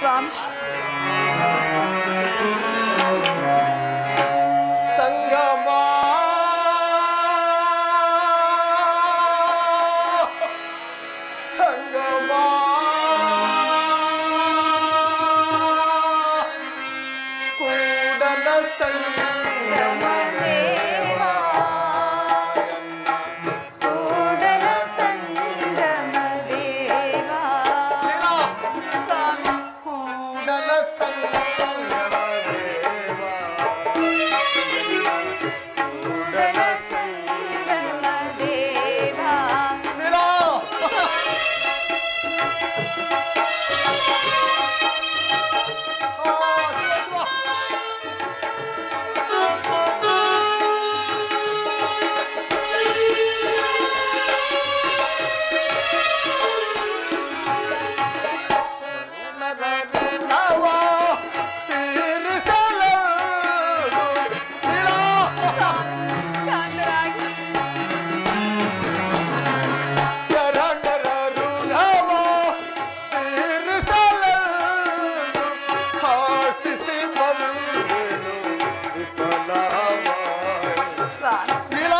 ಸ್ವಾಮಿ ಸಂಗಮ ಸಂಗಮ ಕೂಡಲ ಸಂಗಮ ದೇವಾ ಕೂಡಲ ಸಂಗಮ ದೇವಾ ಸ್ವಾಮಿ ಕೂಡಲ ಸಂಗಮ ದೇವಾ ಕೂಡಲ ಸಂಗಮ ದೇವಾ ನಿಲೋ ಶಾಂತರಾಗಿ ಶರಣರ ಋಣವ ತೀರಿಸಲು ಹಾಸಿಸಿ ಬಂದೆನು ವಿಫಲವಾಗಿ. ಸ್ವಾಮಿ ನೀಲೋ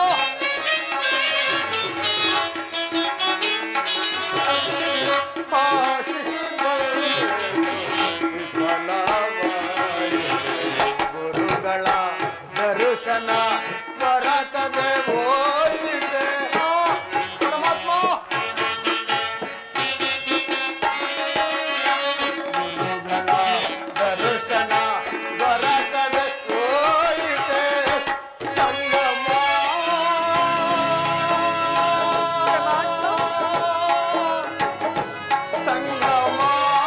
ಹಾಸಿಸಿ ಬಂದೆನು ವಿಫಲವಾಗಿ. ಗುರುಗಳ ದರ್ಶನ ಬರಕದೆ ಹೋಯಿತೆ ಆ, ಪರಮಾತ್ಮ ಗುರುಗಳ ದರ್ಶನ ಬರಕದೆ ಹೋಯಿತೆ ಸಂಗಮ ಸಂಗಮ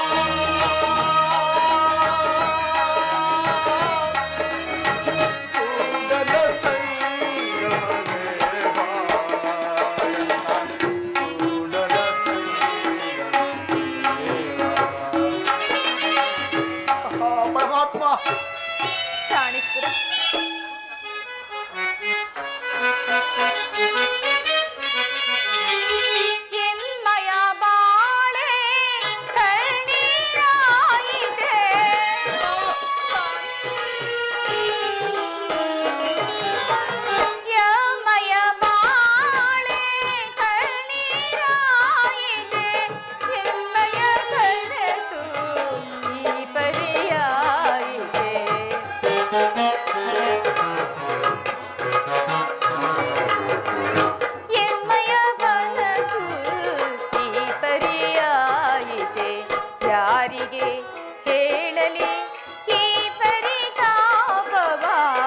ಕೂಡಲ ಸಂಗಮ ದೇವಾ ಕೂಡಲ ಸಂಗಮ ದೇವಾ. ಆಹಾ, ಪರಮಾತ್ಮ ಪ್ರಾಣೇಶ್ವರ ಎಮ್ಮಯ ಬಾಳೆ ಕಣ್ಣೀರಾಯಿತೆ ಯಮಯ ಬಾಳೆ ಕಣ್ಣೀರಾಯಿತೆ ಎಮ್ಮಯ ಕನಸು ಈ ಪರಿಯಾಯಿತೆ ಎಮ್ಮಯ ಮನಸ್ಸು ಈ ಪರಿಯಾಯಿತೆ ಯಾರಿಗೆ ಹೇಳಲಿ ಈ ಪರಿತಾಪವ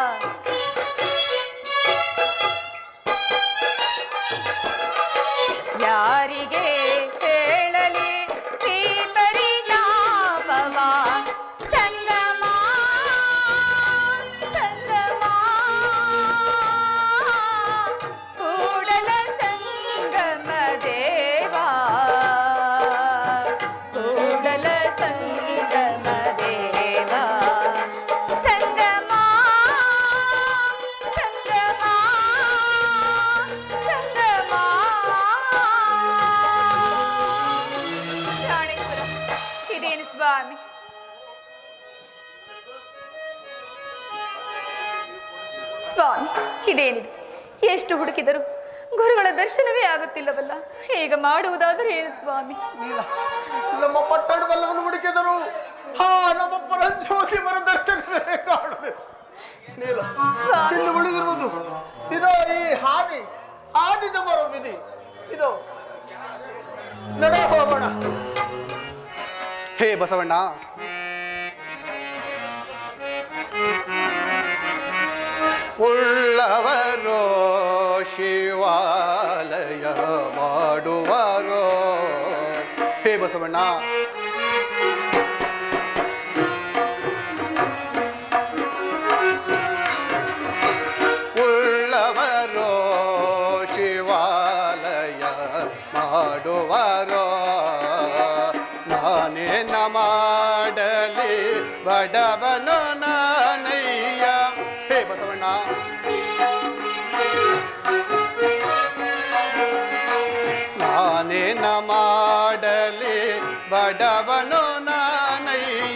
ಯಾರಿಗೆ ಹೇಳಲಿ ಈ ಪರಿತಾಪವ ಸಂಗಮ ಸಂಗಮ ಕೂಡಲ ಸಂಗಮ ದೇವಾ ಕೂಡಲ ಸಂಗಮ ದೇವಾ ಸಂಗಮ ಸಂಗಮ ಸಂಗಮ ಪ್ರಾಣೇಶ್ವರ ಇದೇನು ಸ್ವಾಮಿ ಸ್ವಾಮಿ ಇದೇನಿದು ಎಷ್ಟು ಹುಡುಕಿದರು ಗುರುಗಳ ದರ್ಶನವೇ ಆಗುತ್ತಿಲ್ಲವಲ್ಲ ಈಗ ಮಾಡುವುದಾದರೂ ಏನು ಸ್ವಾಮಿ ನೀಲ ನಮ್ಮ ಪಟ್ಟಣವಲ್ಲವನ್ನು ಹುಡುಕಿದರು ಹಾ ನಮ್ಮ ಪರಂಜ್ಯೋತಿ ಮರ ದರ್ಶನವೇ ಕಾಣಲು ನೀಲ ಸ್ವಾಮಿ. ಇನ್ನು ಉಳಿದಿರುವುದು ಇದೋ ಈ ಹಾದಿ ಆದಿದ ಮರ ವಿಧಿ ಇದು ನಡೆ ಹೋಗೋಣ ಹೇ ಬಸವಣ್ಣ ಉಳ್ಳವರೋ ಶಿವಾಲಯ ಮಾಡುವರೋ ಹೇ ಬಸವಣ್ಣ ಉಳ್ಳವರೋ ಶಿವಾಲಯ ಮಾಡುವರೋ ನಾನೇನ ಮಾಡಲಿ ಬಡವನು ನಾನಯ್ಯ ಹೇ ಬಸವಣ್ಣ ನಾನೇನ ಮಾಡಲಿ ಬಡವನು ನಾನಯ್ಯ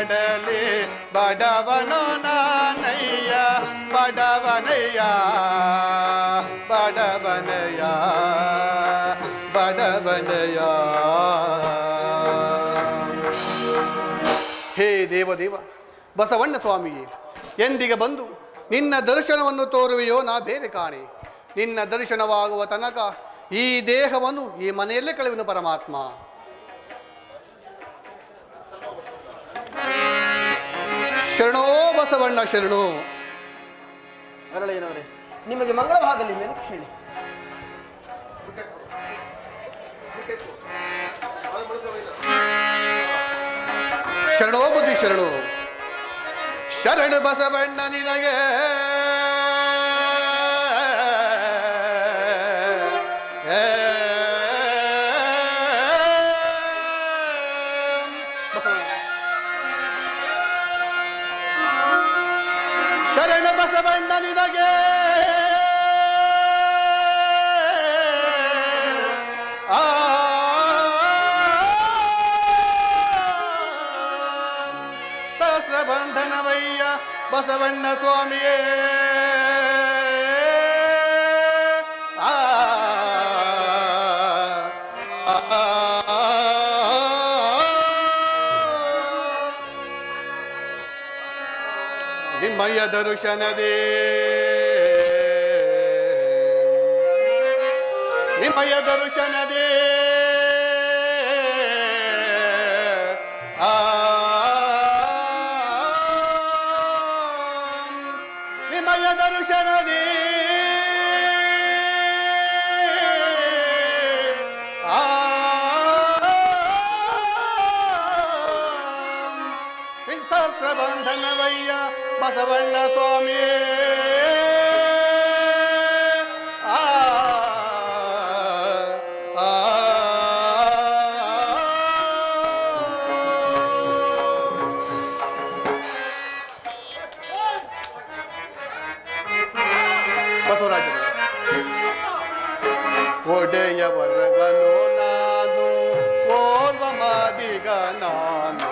ಮಾಡಲಿ ಬಡವನು ನಾನಯ್ಯ ಬಡವನಯ್ಯ ಬಡವನಯ್ಯ ಬಡವನಯ್ಯ ಹೇ ದೇವದೇವ ಬಸವಣ್ಣ ಸ್ವಾಮಿಯೇ ಎಂದಿಗೆ ಬಂದು ನಿನ್ನ ದರ್ಶನವನ್ನು ತೋರುವೆಯೋ ನಾ ಬೇರೆ ಕಾಣೆ ನಿನ್ನ ದರ್ಶನವಾಗುವ ತನಕ ಈ ದೇಹವನ್ನು ಈ ಮನೆಯಲ್ಲೇ ಕಳೆಯುವನು ಪರಮಾತ್ಮ ಶರಣೋ ಬಸವಣ್ಣ ಶರಣು ಹರಳೆಯನವರೇ ನಿಮಗೆ ಮಂಗಳವಾಗಲಿ ಮೇಲೆ ಹೇಳಿ ಶರಣೋ ಬುದ್ಧಿ ಶರಣು ಶರಣ ಬಸವಣ್ಣ ನಿನಗೆ ಬಸವಣ್ಣ. ಶರಣ ಬಸವಣ್ಣ ನಿನಗೆ ಆ ಸಹಸ್ರ ಬಂಧನವಯ್ಯ ಬಸವಣ್ಣ ಸ್ವಾಮಿಯೇ ಆ ಆ, ಆ, ನಿಮ್ಮಯ್ಯ ದರ್ಶನದೇ ನಿಮ್ಮಯ್ಯ ದರ್ಶನದೇ ಆ ನಿಮ್ಮಯ್ಯ ದರ್ಶನದೇ ಆ ಸಹಸ್ರ ಬಂಧನವಯ್ಯ ಬಸವಣ್ಣ ಸ್ವಾಮಿಯೇ ಆ ಆ ಬಸವರಾಜರು ಒಡೆಯವರಗನು ನಾನು ಓರ್ವ ಮಾದಿಗ ನಾನು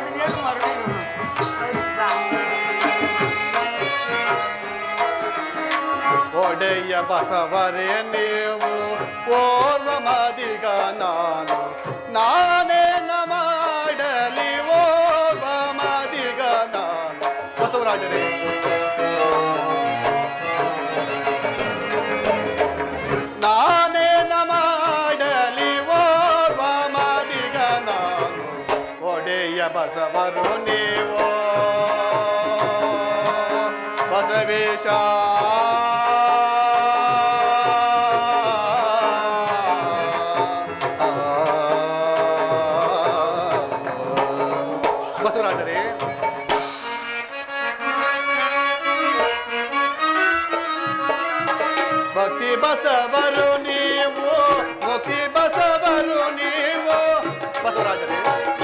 ಒಡೆಯ ಬಸವರೇ ನೀವು ಓರ್ವ ಮಾದಿಗ ನಾನು ನಾನೇನ ಮಾಡಲಿ ಓರ್ವ ಮಾದಿಗ ನಾನು ಬಸವರಾಜರೇ ನಾನೇನ ಮಾಡಲಿ ಓರ್ವ ಮಾದಿಗ ನಾನು ಒಡೆಯ ಬಸವರು ನೀವು ಬಸವೇಶ ಬಸವರಾಜರೇ ಭಕ್ತಿ ಬಸವರು ನೀವು ಮುಕ್ತಿ ಬಸವರು ನೀವು ಬಸವರಾಜರೇ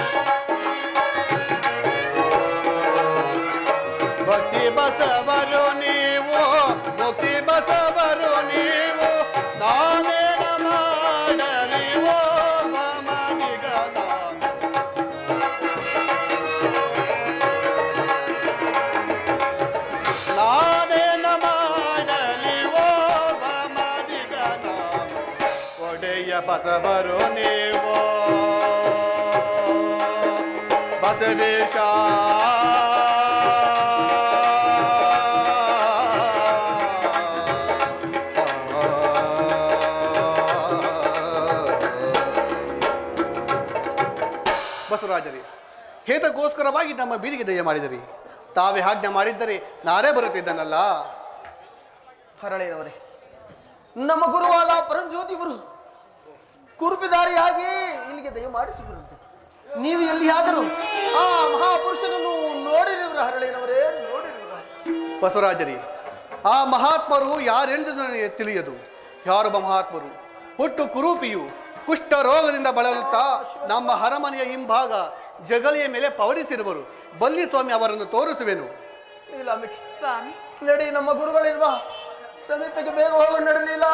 ಭಕ್ತಿ ಬಸವರು ನೀವು ಮುಕ್ತಿ ಬಸವರು ನೀವು ನಾನೇನ ಮಾಡಲಿ ಓ ಮಮನಿಗ ನಾನು ನಾನೇನ ಮಾಡಲಿ ಓ ಮಮನಿಗ ನಾನು ಒಡೆಯ ಬಸವರು ನೀವು ಬಸವೇಶ ಬಸವರಾಜರೇ ಹೇತಕ್ಕೋಸ್ಕರವಾಗಿ ನಮ್ಮ ಬೀದಿಗೆ ದಯ ಮಾಡಿದಿರಿ ತಾವೇ ಆಜ್ಞೆ ಮಾಡಿದ್ದರೆ ನಾನೇ ಬರುತ್ತಿದ್ದನಲ್ಲ ಹರಳೆಯನವರೇ ನಮ್ಮ ಗುರುವಾದ ಪರಂಜ್ಯೋತಿವರು ಕುರುಪಿದಾರಿಯಾಗಿ ಇಲ್ಲಿಗೆ ದಯ ಮಾಡಿಸಿದ್ರಂತೆ ನೀವು ಎಲ್ಲಿಯಾದರೂ ಆ ಮಹಾಪುರುಷನನ್ನು ನೋಡಿರಿವ್ರ ಹರಳೆಯನವರೇ ನೋಡಿರಿವ್ರ ಬಸವರಾಜರಿ ಆ ಮಹಾತ್ಮರು ಯಾರೆಂದು ನನಗೆ ತಿಳಿಯದು ಯಾರೊಬ್ಬ ಮಹಾತ್ಮರು ಹುಟ್ಟು ಕುರೂಪಿಯು ಕುಷ್ಠ ರೋಗದಿಂದ ಬಳಲುತ್ತಾ ನಮ್ಮ ಅರಮನೆಯ ಹಿಂಭಾಗ ಜಗಳಿಯ ಮೇಲೆ ಪವಡಿಸಿರುವರು ಬಲ್ಲಿ ಸ್ವಾಮಿ ಅವರನ್ನು ತೋರಿಸುವೆನು ನೀಲಾಂಬಿಕೆ ಸ್ವಾಮಿ ನಡಿ ನಮ್ಮ ಗುರುಗಳಿಲ್ವಾ ಸಮೀಪಕ್ಕೆ ಬೇಗ ಹೋಗೋಣ ನಡಲಿಲ್ಲ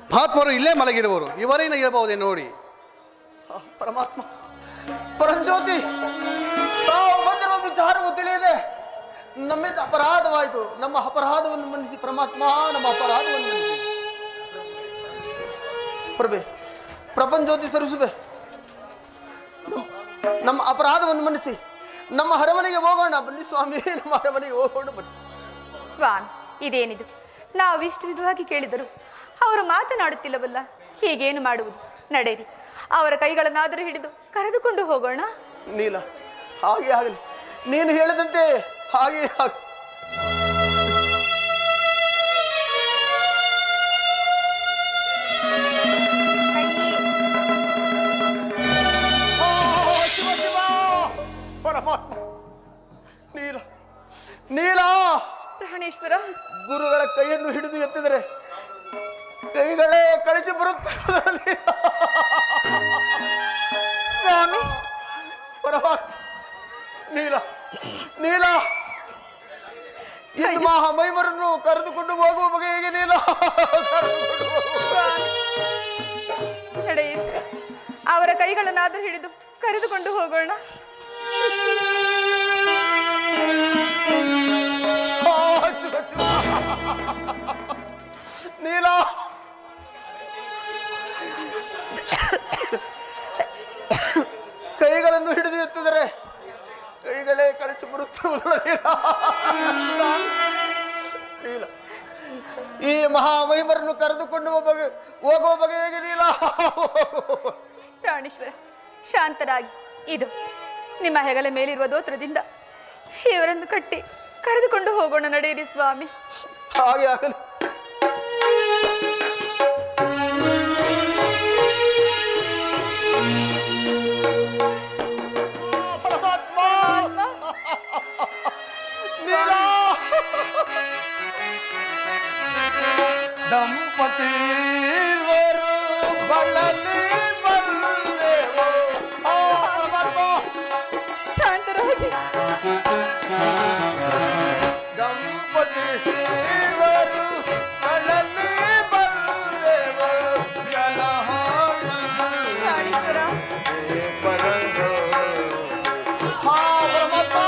ಮಹಾತ್ಮರು ಇಲ್ಲೇ ಮಲಗಿರುವರು ಇವರೇನ ಇರಬಹುದೇ ನೋಡಿ ಆ, ಪರಮಾತ್ಮ ಪರಂಜ್ಯೋತಿ ತಾವು ಬಂದಿರುವ ವಿಚಾರವು ತಿಳಿಯದೆ ನಮ್ಮಿಂದ ಅಪರಾಧವಾಯಿತು ನಮ್ಮ ಅಪರಾಧವನ್ನು ಮನ್ನಿಸಿ ಪರಮಾತ್ಮ ನಮ್ಮ ಅಪರಾಧವನ್ನು ಮನ್ನಿಸಿ ಪ್ರಭೆ ಪ್ರಪಂಚೋತಿ ಸರಿಸುವೆ ನಮ್ಮ ನಮ್ಮ ಅಪರಾಧವನ್ನು ಮನ್ನಿಸಿ ನಮ್ಮ ಅರಮನೆಗೆ ಹೋಗೋಣ ಬನ್ನಿ ಸ್ವಾಮಿ ನಮ್ಮ ಅರಮನೆಗೆ ಹೋಗೋಣ ಬನ್ನಿ ಸ್ವಾಮಿ ಇದೇನಿದು ನಾವು ಇಷ್ಟು ವಿಧವಾಗಿ ಕೇಳಿದರು ಅವರು ಮಾತನಾಡುತ್ತಿಲ್ಲವಲ್ಲ ಹೀಗೇನು ಮಾಡುವುದು ನಡೆಯಿರಿ ಅವರ ಕೈಗಳನ್ನಾದರೂ ಹಿಡಿದು ಕರೆದುಕೊಂಡು ಹೋಗೋಣ ನೀಲ ಹಾಗೆ ಆಗಲಿ ನೀನು ಹೇಳಿದಂತೆ ಹಾಗೆ ಆಗಲಿ ಕೈ ಓ, ಶಿವ ಶಿವ ಪರಮಾತ್ಮ ನೀಲ ನೀಲ ಪ್ರಾಣೇಶ್ವರ ಗುರುಗಳ ಕೈಯನ್ನು ಹಿಡಿದು ಎತ್ತಿದರೆ ಕೈಗಳೇ ಕಳಚಿ ಬರುತ್ತದೆ ಸ್ವಾಮಿ ಪರಮಾತ್ಮ ನೀಲ ನೀಲ ಇನ್ನು ಮಹಾಮೈಮರನ್ನು ಕರೆದುಕೊಂಡು ಹೋಗುವ ಬಗೆ ಹೇಗೆ ನೀಲ ಕರೆದುಕೊಂಡು ಹೋಗು. ಸ್ವಾಮಿ ನಡೆಯಿರಿ ಅವರ ಕೈಗಳನ್ನಾದರೂ ಹಿಡಿದು ಕರೆದುಕೊಂಡು ಹೋಗೋಣ ಆ, ಶಿವ ಶಿವ. ನೀಲ ಕೈಗಳನ್ನು ಹಿಡಿದು ಎತ್ತಿದರೆ ಕೈಗಳೇ ಕಳಚಿ ಬರುತ್ತಿರುವುದಲ್ಲ ನೀಲ ನೀಲ ಈ ಮಹಾಮಹಿಮರನ್ನು ಕರೆದುಕೊಂಡು ಹೋಗುವ ಬಗೆ ಹೋಗುವ ಬಗೆ ಹೇಗೆ ನೀಲ ಪ್ರಾಣೇಶ್ವರ ಶಾಂತರಾಗಿ ಇದು ನಿಮ್ಮ ಹೆಗಲ ಮೇಲಿರುವ ದೋತ್ರದಿಂದ ಇವರನ್ನು ಕಟ್ಟಿ ಕರೆದುಕೊಂಡು ಹೋಗೋಣ ನಡೆಯಿರಿ ಸ್ವಾಮಿ ಹಾಗೆ ಆಗಲಿ ಪರಮಾತ್ಮ ನೀಲ ದಂಪತಿವರು ಬಳಲಿ ಬಂದೆವು ಆ ಪರಮಾತ್ಮ ಶಾಂತರಾಗಿ ದಂಪತಿವರು ಬಳಲಿ ಬಂದೆವು ಜಲಹಾದಲ್ಲಿ ಪ್ರಾಣೇಶ್ವರ ಪರಂಗೋ. ಹಾ, ಪರಮಾತ್ಮ.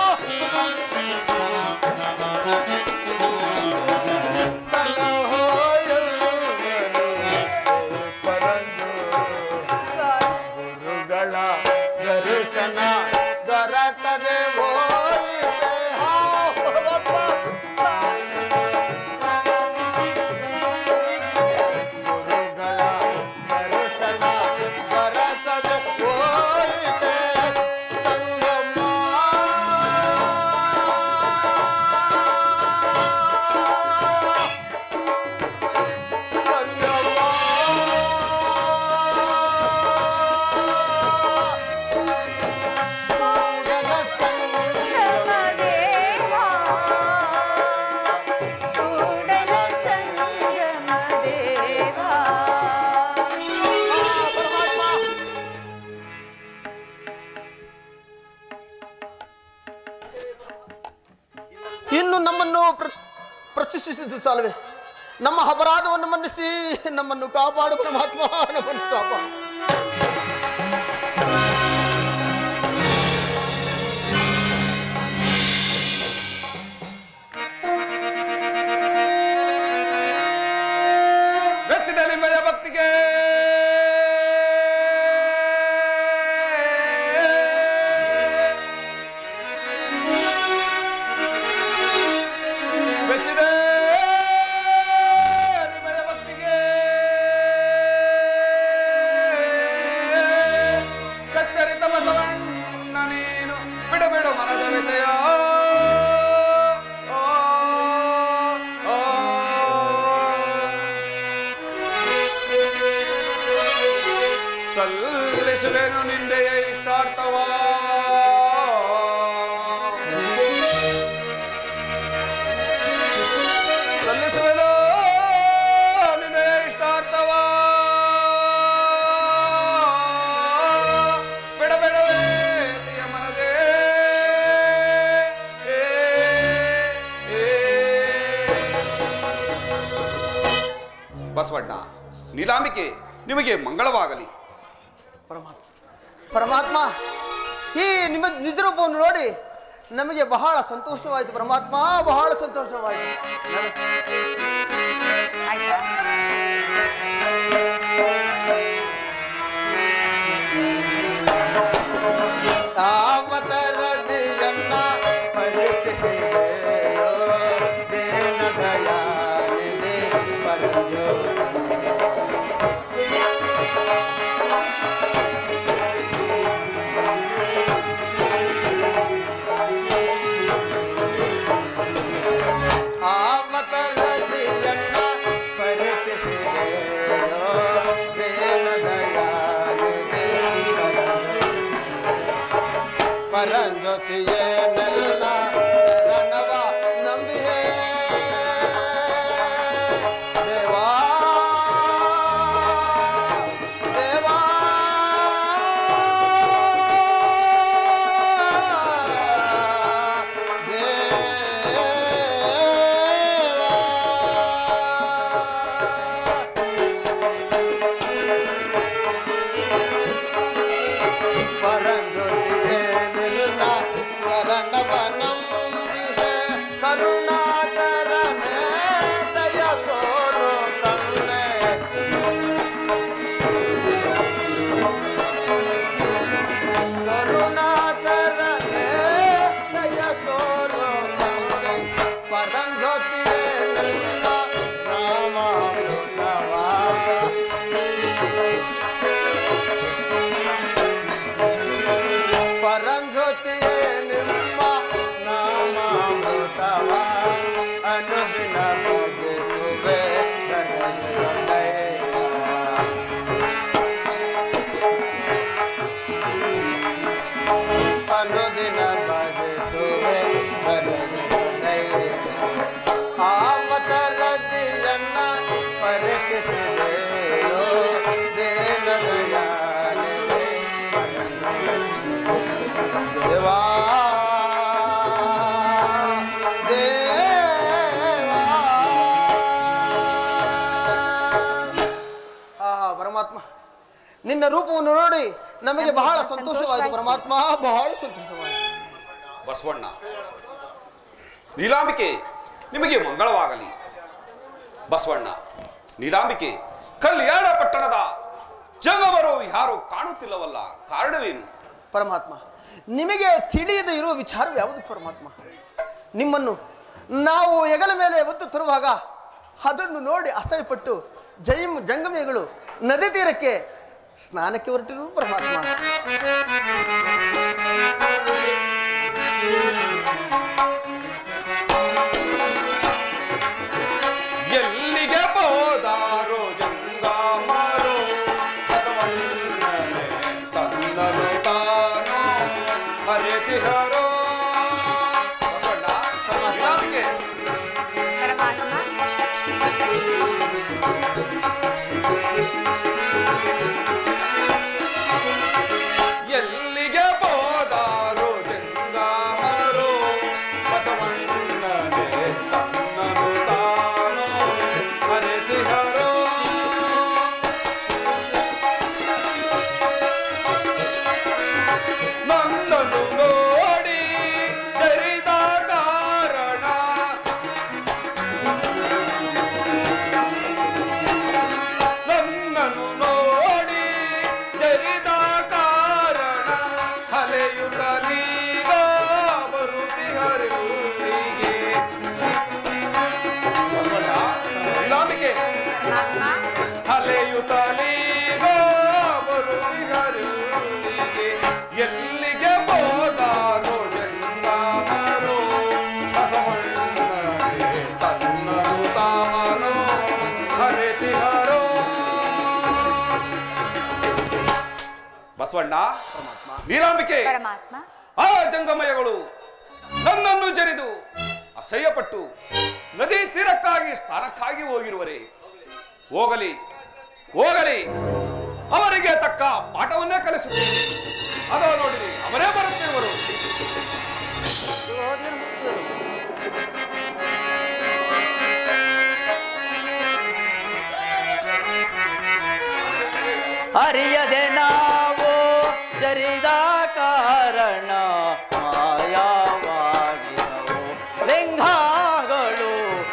ಸಲಹೋ ಎಲ್ಲರೂ ಪರಂಗೋ. ಗುರುಗಳ ದರ್ಶನ ದೊರಕದೆ ಹೋಯಿತೆ. ಹಾ, ಪರಮಾತ್ಮ. ಗುರುಗಳ ದರ್ಶನ ದೊರಕದೆ ಹೋಯಿತೆ. ಸಂಗಮ. ಸಂಗಮದೇವಾ, ಕೂಡಲ ಸಂಗಮದೇವಾ. ಇನ್ನು ನಮ್ಮನ್ನು ಪ್ರ- ಪ್ರಶಂಸಿಸಿದ್ದು ಸಾಲವೇ ನಮ್ಮ ಅಪರಾಧವನ್ನು ಮನ್ನಿಸಿ ನಮ್ಮನ್ನು ಕಾಪಾಡು ಪರಮಾತ್ಮ ನಮ್ಮನ್ನು ಕಾಪಾಡು ಮೆಚ್ಚಿದ ನಿಮ್ಮಯ ಭಕ್ತಿಗೆ ಮೆಚ್ಚಿದ ನಿಮ್ಮಯ ಭಕ್ತಿಗೆ ಕತ್ತರಿತ ಬಸವಣ್ಣ ನೀನು ಬಿಡಬಿಡು ಮನದ ವಿಜಯ ಸಲ್ಲಿಸುವೆನು ನಿಂದೆಯ ಇಷ್ಟಾರ್ಥವ ಸಲ್ಲಿಸುವೆನು ನಿಂದೆಯ ಇಷ್ಟಾರ್ಥವ ಬಿಡಬೇಡವೇ ನಿಯ ಮನದೇ ಏ, ಏ. ಬಸವಣ್ಣ ನೀಲಾಂಬಿಕೆ ನಿಮಗೆ ಮಂಗಳವಾಗಲಿ ಪರಮಾತ್ಮ ಪರಮಾತ್ಮ ಈ ನಿಮ್ಮ ನಿಜ ರೂಪವನ್ನು ನೋಡಿ ನಮಗೆ ಬಹಳ ಸಂತೋಷವಾಯಿತು ಪರಮಾತ್ಮ ಬಹಳ ಸಂತೋಷವಾಯಿತು ನಡ- ಆಯ್ತಾ ಕಾಮತರದಿಯನ್ನ ಪರೀಕ್ಷಿಸಿದೆಯೋ ದೇನ ದಯಾನಿಧಿ ಪರಯೋಗಿ. ಆಮತರದಿಯನ್ನ ಪರೀಕ್ಷಿಸಿದೆಯೋ ದೇನ ದಯಾನಿಧಿ ಪರಯೋಗಿ. ಪರಂಜ್ಯೋತಿಯೇ ನೆಲ್ಲ ರಣವ ನಂಬಿಯೇ ದೇವಾ ದೇವಾ ದೇವಾ ಪರಂಜ್ಯೋತಿಯೇ ನಿಲ್ಲ ಶರಣವನಂಬಿಹೆ ಕರುಣಾಕರನೆ ದಯ ತೋರು ತನ್ನೆ ಕರುಣಾಕರನೆ ದಯ ತೋರು ತನ್ನೆ ಪರಂಜ್ಯೋತಿಯೇ ನಿಲ್ಲ ರಾಮಾಮೃತವಾ ಪರಂಜ್ಯೋತಿಯೇ ನಿಮ್ಮ ನಾಮಾಮೃತವ ಅನುದಿನ ಭಜಿಸುವೆ ಧನ್ಯದಯ. ಅನುದಿನ ಭಜಿಸುವೆ ಧನ್ಯದಯ. ಆಮತಲದಿಯನ್ನ ಪರೀಕ್ಷಿಸಿದೆಯೋ ದೇನದಯಾನಿದೆ ದೇವಾ ದೇವಾ ಆ ಪರಮಾತ್ಮ ನಿನ್ನ ರೂಪವನ್ನು ನೋಡಿ ನಮಗೆ ಬಹಳ ನಮಗೆ ಸಂತೋಷವಾಯಿತು ಸಂತೋಷವಾಯಿತು. ಪರಮಾತ್ಮ ಬಹಳ ಸಂತೋಷವಾಯಿತು ಬಸವಣ್ಣ ನೀಲಾಂಬಿಕೆ ನಿಮಗೆ ಮಂಗಳವಾಗಲಿ ಬಸವಣ್ಣ ನೀಲಾಂಬಿಕೆ ಕಲ್ಯಾಣ ಪಟ್ಟಣದ ಜಂಗಮರು ಯಾರು ಕಾಣುತ್ತಿಲ್ಲವಲ್ಲ ಕಾರಣವೇನು ಪರಮಾತ್ಮ ನಿಮಗೆ ತಿಳಿಯದೆ ಇರುವ ವಿಚಾರ ಯಾವುದು ಪರಮಾತ್ಮ ನಿಮ್ಮನ್ನು ನಾವು ಹೆಗಲ ಮೇಲೆ ಒತ್ತು ತರುವಾಗ ಅದನ್ನು ನೋಡಿ ಅಸಹ್ಯಪಟ್ಟು ಜೈಮ್ ಜಂಗಮಿಗಳು ನದಿ ತೀರಕ್ಕೆ ಸ್ನಾನಕ್ಕೆ ಹೊರಟಿರು ಪರಮಾತ್ಮ ಎಲ್ಲಿಗೆ ಹೋದಾರೋ ಜಂಗಮರು ಬಸವಣ್ಣನೇ ತಂದನು ತಾನೋ ಹರಿತಿಹರೋ ಬಸವಣ್ಣ ನೀಲಾಂಬಿಕೆ ಪರಮಾತ್ಮ ಎಲ್ಲಿಗೆ ಹೋದಾರೋ ಜಂಗಮರು ಬಸವಣ್ಣನೇ ತನ್ನನು ತಾನೋ ಹರಿತಿಹರೋ ನನ್ನನ್ನು ನೋಡಿ ಜರಿದ ಕಾರಣ ನನ್ನನ್ನು ನೋಡಿ ಜರಿದ ಕಾರಣ ಅಲೆಯುತ್ತಲೀಗ ಬರುತ್ತಿಹರಿಗೆ ಇಲಾಂಬಿಕೆ ಪರಮಾತ್ಮ ಅಲೆಯುತ್ತಲೀಗ ಬರುತ್ತಿಹರಿಗೆ ಎಲ್ಲಿಗೆ ಹೋದಾರೋ ಜಂಗಾಮರು ಬಸವಣ್ಣನೇ ತನ್ನನು ತಾನು ಹರಿತಿಹರೋ ಬಸವಣ್ಣ ನೀಲಾಂಬಿಕೆ ಪರಮಾತ್ಮ ಆ ಜಂಗಮಯಗಳು ನನ್ನನ್ನು ಜರಿದು ಅಸಹ್ಯಪಟ್ಟು ನದಿ ತೀರಕ್ಕಾಗಿ ಸ್ಥಾನಕ್ಕಾಗಿ ಹೋಗಿರುವರೆ ಹೋಗಲಿ ಹೋಗಲಿ ಅವರಿಗೆ ತಕ್ಕ ಪಾಠವನ್ನೇ ಕಲಿಸುತ್ತೀನಿ ಅದೋ ನೋಡಿರಿ ಅವರೇ ಬರುತ್ತಿರುವರು ಅರಿಯದೆ ನಾವು ಜರಿದ ಕಾರಣ ಮಾಯವಾಗಿಹವು ಲಿಂಗಗಳು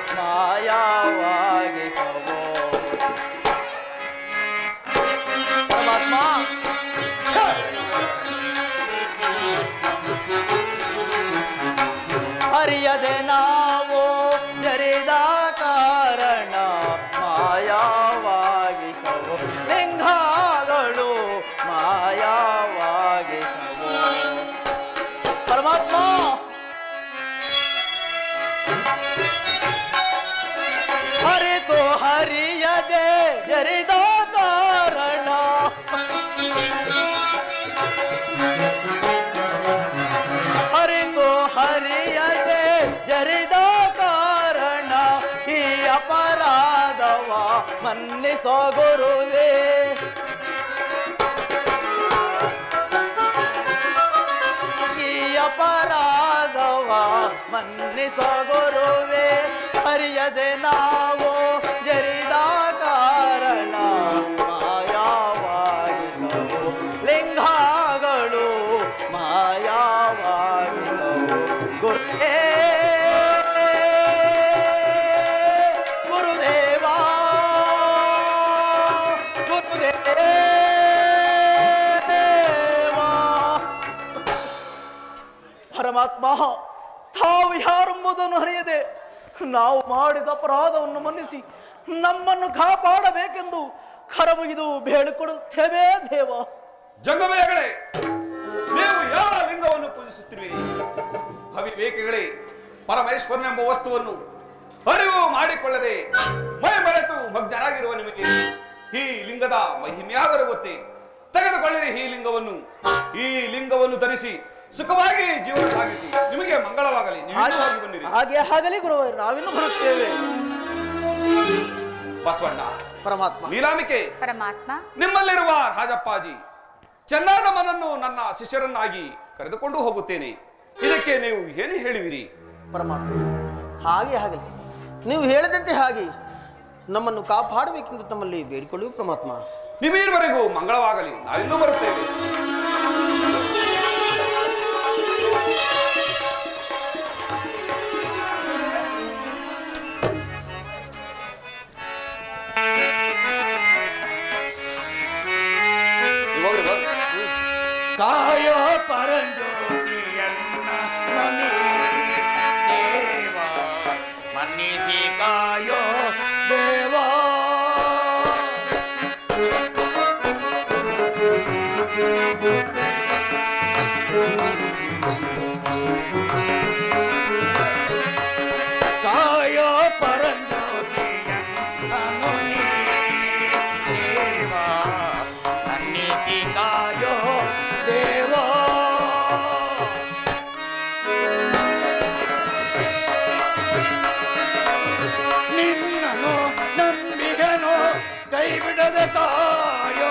ಮಾಯವಾಗಿಹವು ಪರಮಾತ್ಮ ಅರಿಯದೆ ನಾವು ಜರಿದ ಕಾರಣ ಮಾಯವಾಗಿಹವು ಲಿಂಗಗಳು ಮಾಯವಾಗಿಹವು ಪರಮಾತ್ಮ ಹರಿತು ಹರಿಯದೆ ಜರಿದ ಕಾರಣ ಹರಿತು ಹರಿಯದೆ ಜರಿದ ಕಾರಣ ಈ ಅಪರಾಧವ ಮನ್ನಿಸೋ ಗುರುವೇ ಈ ಅಪರಾಧವ ಮನ್ನಿಸೋ ಗುರುವೇ ಹರಿಯದೆ ನಾವು ಜರಿದ ಕಾರಣ ಮಾಯವಾಗಿದ್ದವು ಲಿಂಗಗಳು ಮಾಯವಾಗಿದ್ದವು ಗುರುವೇ ಗುರುದೇವಾ ಗುರುದೇವಾ ಪರಮಾತ್ಮ ತಾವು ಯಾರೆಂಬುದನ್ನು ಹರಿಯದೆ ನಾವು ಮಾಡಿದ ಅಪರಾಧವನ್ನು ಮನ್ನಿಸಿ ನಮ್ಮನ್ನು ಕಾಪಾಡಬೇಕೆಂದು ಕರಮುಗಿದು ಬೇಡಿಕೊಡುತ್ತೇವೆ ದೇವ ಜಂಗಮಯಗಳೇ ನೀವು ಯಾವ ಲಿಂಗವನ್ನು ಪೂಜಿಸುತ್ತಿರುವಿರಿ ಅವಿವೇಕಿಗಳೇ ಪರಮೇಶ್ವರನೆಂಬ ವಸ್ತುವನ್ನು ಅರಿವು ಮಾಡಿಕೊಳ್ಳದೆ ಮೈ ಮರೆತು ಮಗ್ನರಾಗಿರುವ ನಿಮಗೆ ಈ ಲಿಂಗದ ಮಹಿಮೆಯಾದರೂ ಗೊತ್ತೇ ತೆಗೆದುಕೊಳ್ಳಿರಿ ಈ ಲಿಂಗವನ್ನು ಈ ಲಿಂಗವನ್ನು ಧರಿಸಿ ಸುಖವಾಗಿ ಜೀವನ ಸಾಗಿಸಿ ನಿಮಗೆ ಮಂಗಳವಾಗಲಿ ನೀವು ಇನ್ನೂ ಹೋಗಿ ಬನ್ನಿರಿ ಹಾಗೆ ಆಗಲಿ ಗುರು ನಾವಿನ್ನು ಬರುತ್ತೇವೆ ಬಸವಣ್ಣ ಪರಮಾತ್ಮ ನೀಲಾಂಬಿಕೆ ಪರಮಾತ್ಮ ನಿಮ್ಮಲ್ಲಿರುವ ರಾಜಪ್ಪಾಜಿ ಚೆನ್ನಾದ ಮನನ್ನು ನನ್ನ ಶಿಷ್ಯರನ್ನಾಗಿ ಕರೆದುಕೊಂಡು ಹೋಗುತ್ತೇನೆ ಇದಕ್ಕೆ ನೀವು ಏನು ಹೇಳುವಿರಿ ಪರಮಾತ್ಮ ಹಾಗೆ ಆಗಲಿ ನೀವು ಹೇಳಿದಂತೆ ಹಾಗೆ ನಮ್ಮನ್ನು ಕಾಪಾಡಬೇಕೆಂದು ತಮ್ಮಲ್ಲಿ ಬೇಡಿಕೊಳ್ಳುವ ಪರಮಾತ್ಮ ನಿಮೀರ್ವರೆಗೂ ಮಂಗಳವಾಗಲಿ ನಾವಿನ್ನೂ ಬರುತ್ತೇವೆ ಇವಾಗ್ಲೇ ಬಾ. ಕಾಯೋ ಪರಂಜ್ಯೋತಿಯನ್ನ ಮನಿ ದೇವ ಮನ್ನಿಸಿ ಕಾಯೋ ದೇವ ಕಾಯೋ ಪರಂಜ್ಯೋತಿಯನ್ನ ಮನಿ ದೇವ ಮನ್ನಿಸಿ ಕಾಯೋ ದೇವ ನಿನ್ನನು ನಂಬಿಗನು ಕೈ ಬಿಡದ ಕಾಯೋ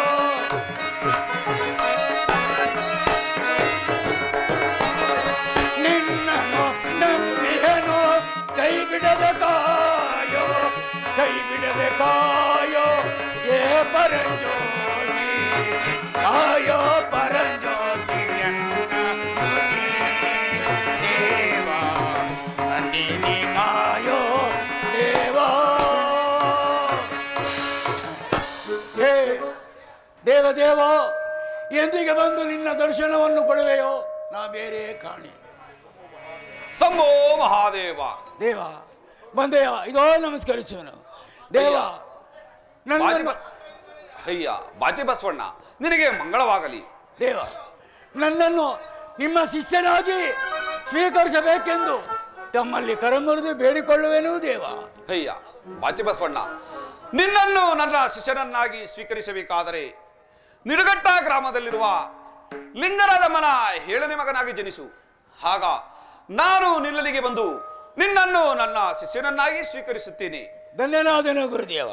ನಿನ್ನನು ನಂಬಿಗನು ಕೈ ಬಿಡದ ಕಾಯೋ ಕೈ ಬಿಡದ ಕಾಯೋ ಏ ಪರಂಜೋತಿ ಕಾಯೋ ಪರಂಜ್ಯೋತಿಯನ್ನ ನುಡಿ ದೇವ ಅಂದಿಸಿ ಕಾಯೋ ದೇವ ಹೇ ದೇವದೇವ ಎಂದಿಗೆ ಬಂದು ನಿನ್ನ ದರ್ಶನವನ್ನು ಕೊಡುವೆಯೋ ನಾ ಬೇರೆ ಕಾಣಿ ಶಂಭೋ ಮಹಾದೇವ ದೇವ ಬಂದೆಯ ಇದೋ ನಮಸ್ಕರಿಸುವನು ದೇವ ಬಾಜಿ ನನ್ನನ್ನು ಬ- ಅಯ್ಯ ಬಾಜಿ ಬಸವಣ್ಣ ನಿನಗೆ ಮಂಗಳವಾಗಲಿ ದೇವ ನನ್ನನ್ನು ನಿಮ್ಮ ಶಿಷ್ಯನಾಗಿ ಸ್ವೀಕರಿಸಬೇಕೆಂದು ತಮ್ಮಲ್ಲಿ ಕರಮುರಿದು ಬೇಡಿಕೊಳ್ಳುವೆನು ದೇವ ಅಯ್ಯ ಬಾಚಿ ಬಸವಣ್ಣ ನಿನ್ನನ್ನು ನನ್ನ ಶಿಷ್ಯನನ್ನಾಗಿ ಸ್ವೀಕರಿಸಬೇಕಾದರೆ ನಿಡುಗಟ್ಟ ಗ್ರಾಮದಲ್ಲಿರುವ ಲಿಂಗರಾಜ ಮನ ಏಳನೇ ಮಗನಾಗಿ ಜನಿಸು ಆಗ ನಾನು ನಿಲ್ಲಲಿಗೆ ಬಂದು ನಿನ್ನನ್ನು ನನ್ನ ಶಿಷ್ಯನನ್ನಾಗಿ ಸ್ವೀಕರಿಸುತ್ತೇನೆ ಧನ್ಯನಾದನು ಗುರುದೇವ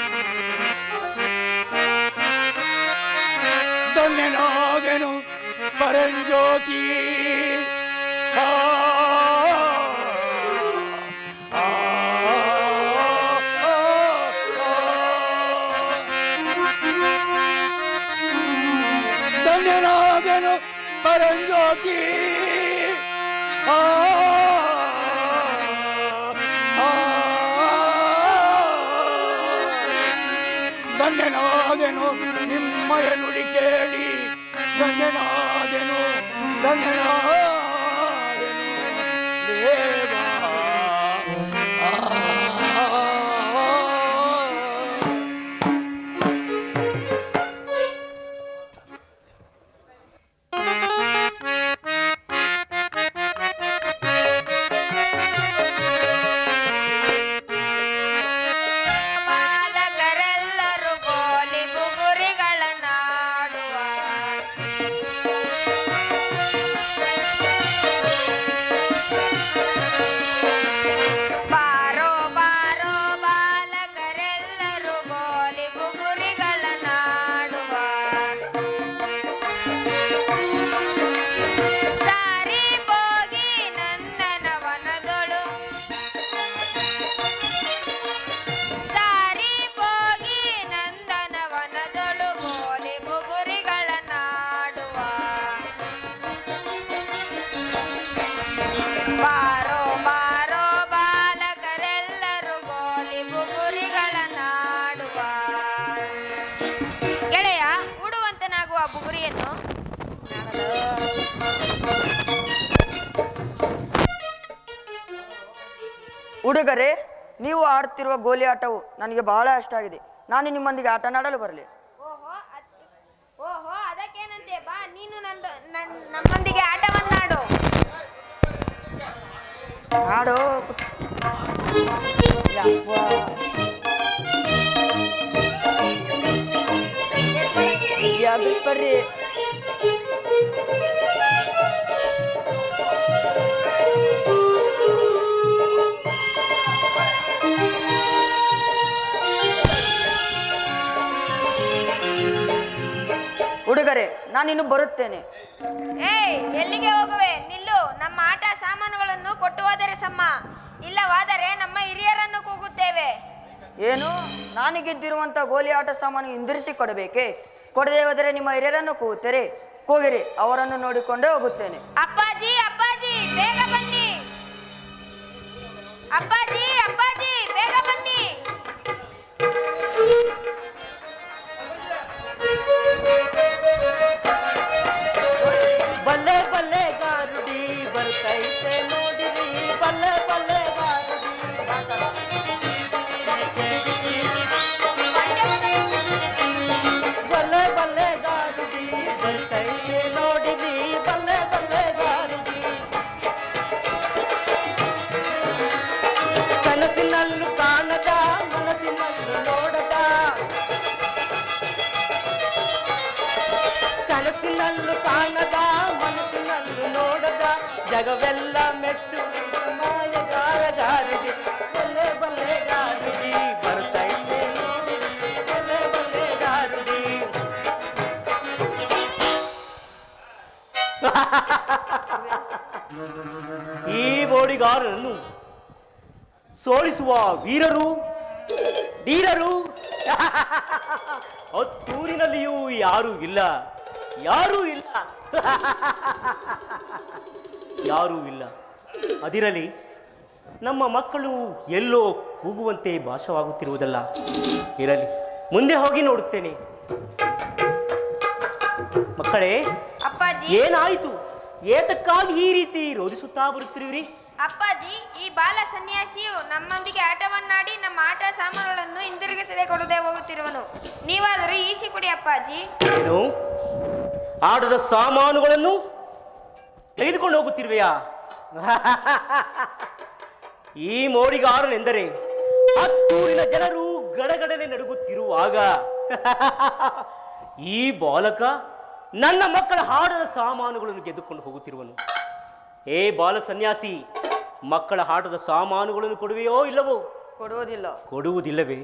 ಧನ್ಯನಾದೆನು ಪರಂಜ್ಯೋತಿ ಆ, ಆ, ಆ, ಆ. ಧನ್ಯನಾದನು ಪರಂಜ್ಯೋತಿ ಆ, ಆ, ಧನ್ಯನಾದೆನು ನಿಮ್ಮಯ ನುಡಿ ಕೇಳಿ ಧನ್ಯನಾದೆನು ಧನ್ಯನಾದೆನು ದೇವಾ ಆ, ಬಾಲಕರೆಲ್ಲರೂ ಗೋಲಿ ಬುಗುರಿಗಳನ್ನಾಡುವ ಬಾರೋ ಬಾರೋ ಬಾಲಕರೆಲ್ಲರೂ ಗೋಲಿ ಬುಗುರಿಗಳನ್ನಾಡುವ ಸಾರಿ ಹೋಗಿ ನಂದನ ವನದೊಳು ಸಾರಿ ಹೋಗಿ ನಂದನವನದೊಳು ಗೋಲಿ ಬುಗುರಿಗಳ ನಾಡುವ ಬಾರೋ ಬಾರೋ ಬಾಲಕರೆಲ್ಲರೂ ಗೋಲಿ ಬುಗುರಿಗಳ ನಾಡುವ ಗೆಳೆಯ ಉಡುವಂತನಾಗುವ ಬುಗುರಿಯನ್ನು ಹುಡುಗರೇ ನೀವು ಆಡ್ತಿರುವ ಗೋಲಿ ಆಟವು ನನಗೆ ಬಹಳ ಇಷ್ಟ ಆಗಿದೆ ನಾನು ನಿಮ್ಮೊಂದಿಗೆ ಆಟ ಆಡಲು ಬರಲಿ ಓಹೋ ಅದ್- ಓಹೋ ಅದಕ್ಕೇನಂತೆ ಬಾ ನೀನು ನಂದು ನನ್- ನಮ್ಮೊಂದಿಗೆ ಆಟವನ್ನಾಡು ಆಡೋ ಬರ್ರಿ ಹುಡುಗರೇ ನಾನಿನ್ನು ಬರುತ್ತೇನೆ ಏಯ್ ಎಲ್ಲಿಗೆ ಹೋಗುವೆ ನಿಲ್ಲು ನಮ್ಮ ಆಟ ಸಾಮಾನುಗಳನ್ನು ಕೊಟ್ಟು ಹೋದರೆ ಸಮ್ಮ ಇಲ್ಲವಾದರೆ ನಮ್ಮ ಹಿರಿಯರನ್ನು ಕೂಗುತ್ತೇವೆ ಏನು ನಾನು ಗೆದ್ದಿರುವಂತ ಗೋಲಿ ಆಟ ಸಾಮಾನು ಹಿಂದಿರಿಸಿ ಕೊಡಬೇಕೇ ಕೊಡದೆ ಹೋದರೆ ನಿಮ್ಮ ಹಿರಿಯರನ್ನು ಕೂಗುತ್ತಾರೆ ಕೂಗಿರಿ ಅವರನ್ನು ನೋಡಿಕೊಂಡೇ ಹೋಗುತ್ತೇನೆ ಅಪ್ಪಾಜಿ ಅಪ್ಪಾಜಿ ಬೇಗ ಬನ್ನಿ ಅಪ್ಪಾಜಿ ಅಪ್ಪಾಜಿ ಬೇಗ ಬನ್ನಿ ಬಲ್ಲೆ ಬಲ್ಲೆ ಗಾರುಡಿ ಬರ್ತೈತೆ ನೋಡಿರಿ ಬಲ್ಲೆ ಬಲ್ಲೆ ಗಾರುಡಿ ಬಲ್ಲೆ ಬಲ್ಲೆ ಗಾರುಡಿ ಬರ್ತೈತೆ ನೋಡಿರಿ ಬಲ್ಲೆ ಬಲ್ಲೆ ಗಾರುಡಿ ಕನಸಿನಲ್ಲೂ ಕಾಣದ ಮನಸ್ಸಿನಲ್ಲೂ ನೋಡದ ಕನಸಿನಲ್ಲೂ ಕಾಣದ ಮನಸ್ಸಿನಲ್ಲೂ ನೋಡದ ಜಗವೆಲ್ಲ ಮೆಚ್ಚು ಮಾಯಗಾರಗಾರಡಿ ಬಲ್ಲೆ ಬಲ್ಲೆ ಗಾರಡಿ ಬರ್ತೈತೆ ನೋಡಿರಿ ಬಲ್ಲೆ ಬಲ್ಲೆ ಗಾರಡಿ ಈ ಬೋಡಿಗಾರನನ್ನು ಸೋಲಿಸುವ ವೀರರು ಧೀರರು ಹತ್ತೂರಿನಲ್ಲಿಯೂ ಯಾರೂ ಇಲ್ಲ ಯಾರೂ ಇಲ್ಲ ಯಾರೂ ಇಲ್ಲ ಅದಿರಲಿ ನಮ್ಮ ಮಕ್ಕಳು ಎಲ್ಲೋ ಕೂಗುವಂತೆ ಭಾಷವಾಗುತ್ತಿರುವುದಲ್ಲ ಇರಲಿ ಮುಂದೆ ಹೋಗಿ ನೋಡುತ್ತೇನೆ ಮಕ್ಕಳೇ ಅಪ್ಪಾಜಿ ಏನಾಯಿತು ಏತಕ್ಕಾಗಿ ಈ ರೀತಿ ರೋಧಿಸುತ್ತಾ ಬರುತ್ತಿರುವಿರಿ ಅಪ್ಪಾಜಿ ಈ ಬಾಲ ಸನ್ಯಾಸಿಯು ನಮ್ಮೊಂದಿಗೆ ಆಟವನ್ನಾಡಿ ನಮ್ಮ ಆಟ ಸಾಮಾನುಗಳನ್ನು ಹಿಂದಿರುಗಿಸದೆ ಕೊಡದೆ ಹೋಗುತ್ತಿರುವನು ನೀವಾದರೂ ಈಸಿ ಕೊಡಿ ಅಪ್ಪಾಜಿ ಏನು ಆಟದ ಸಾಮಾನುಗಳನ್ನು ತೆಗೆದುಕೊಂಡು ಹೋಗುತ್ತಿರುವೆಯಾ ಈ ಮೋಡಿಗಾರನೆಂದರೆ ಹತ್ತೂರಿನ ಜನರು ಗಡಗಡನೆ ನಡುಗುತ್ತಿರುವಾಗ ಈ ಬಾಲಕ ನನ್ನ ಮಕ್ಕಳ ಹಾಡದ ಸಾಮಾನುಗಳನ್ನು ಗೆದ್ದುಕೊಂಡು ಹೋಗುತ್ತಿರುವನು ಏ ಬಾಲ ಸನ್ಯಾಸಿ ಮಕ್ಕಳ ಆಟದ ಸಾಮಾನುಗಳನ್ನು ಕೊಡುವೆಯೋ ಇಲ್ಲವೋ ಕೊಡುವುದಿಲ್ಲ ಕೊಡುವುದಿಲ್ಲವೇ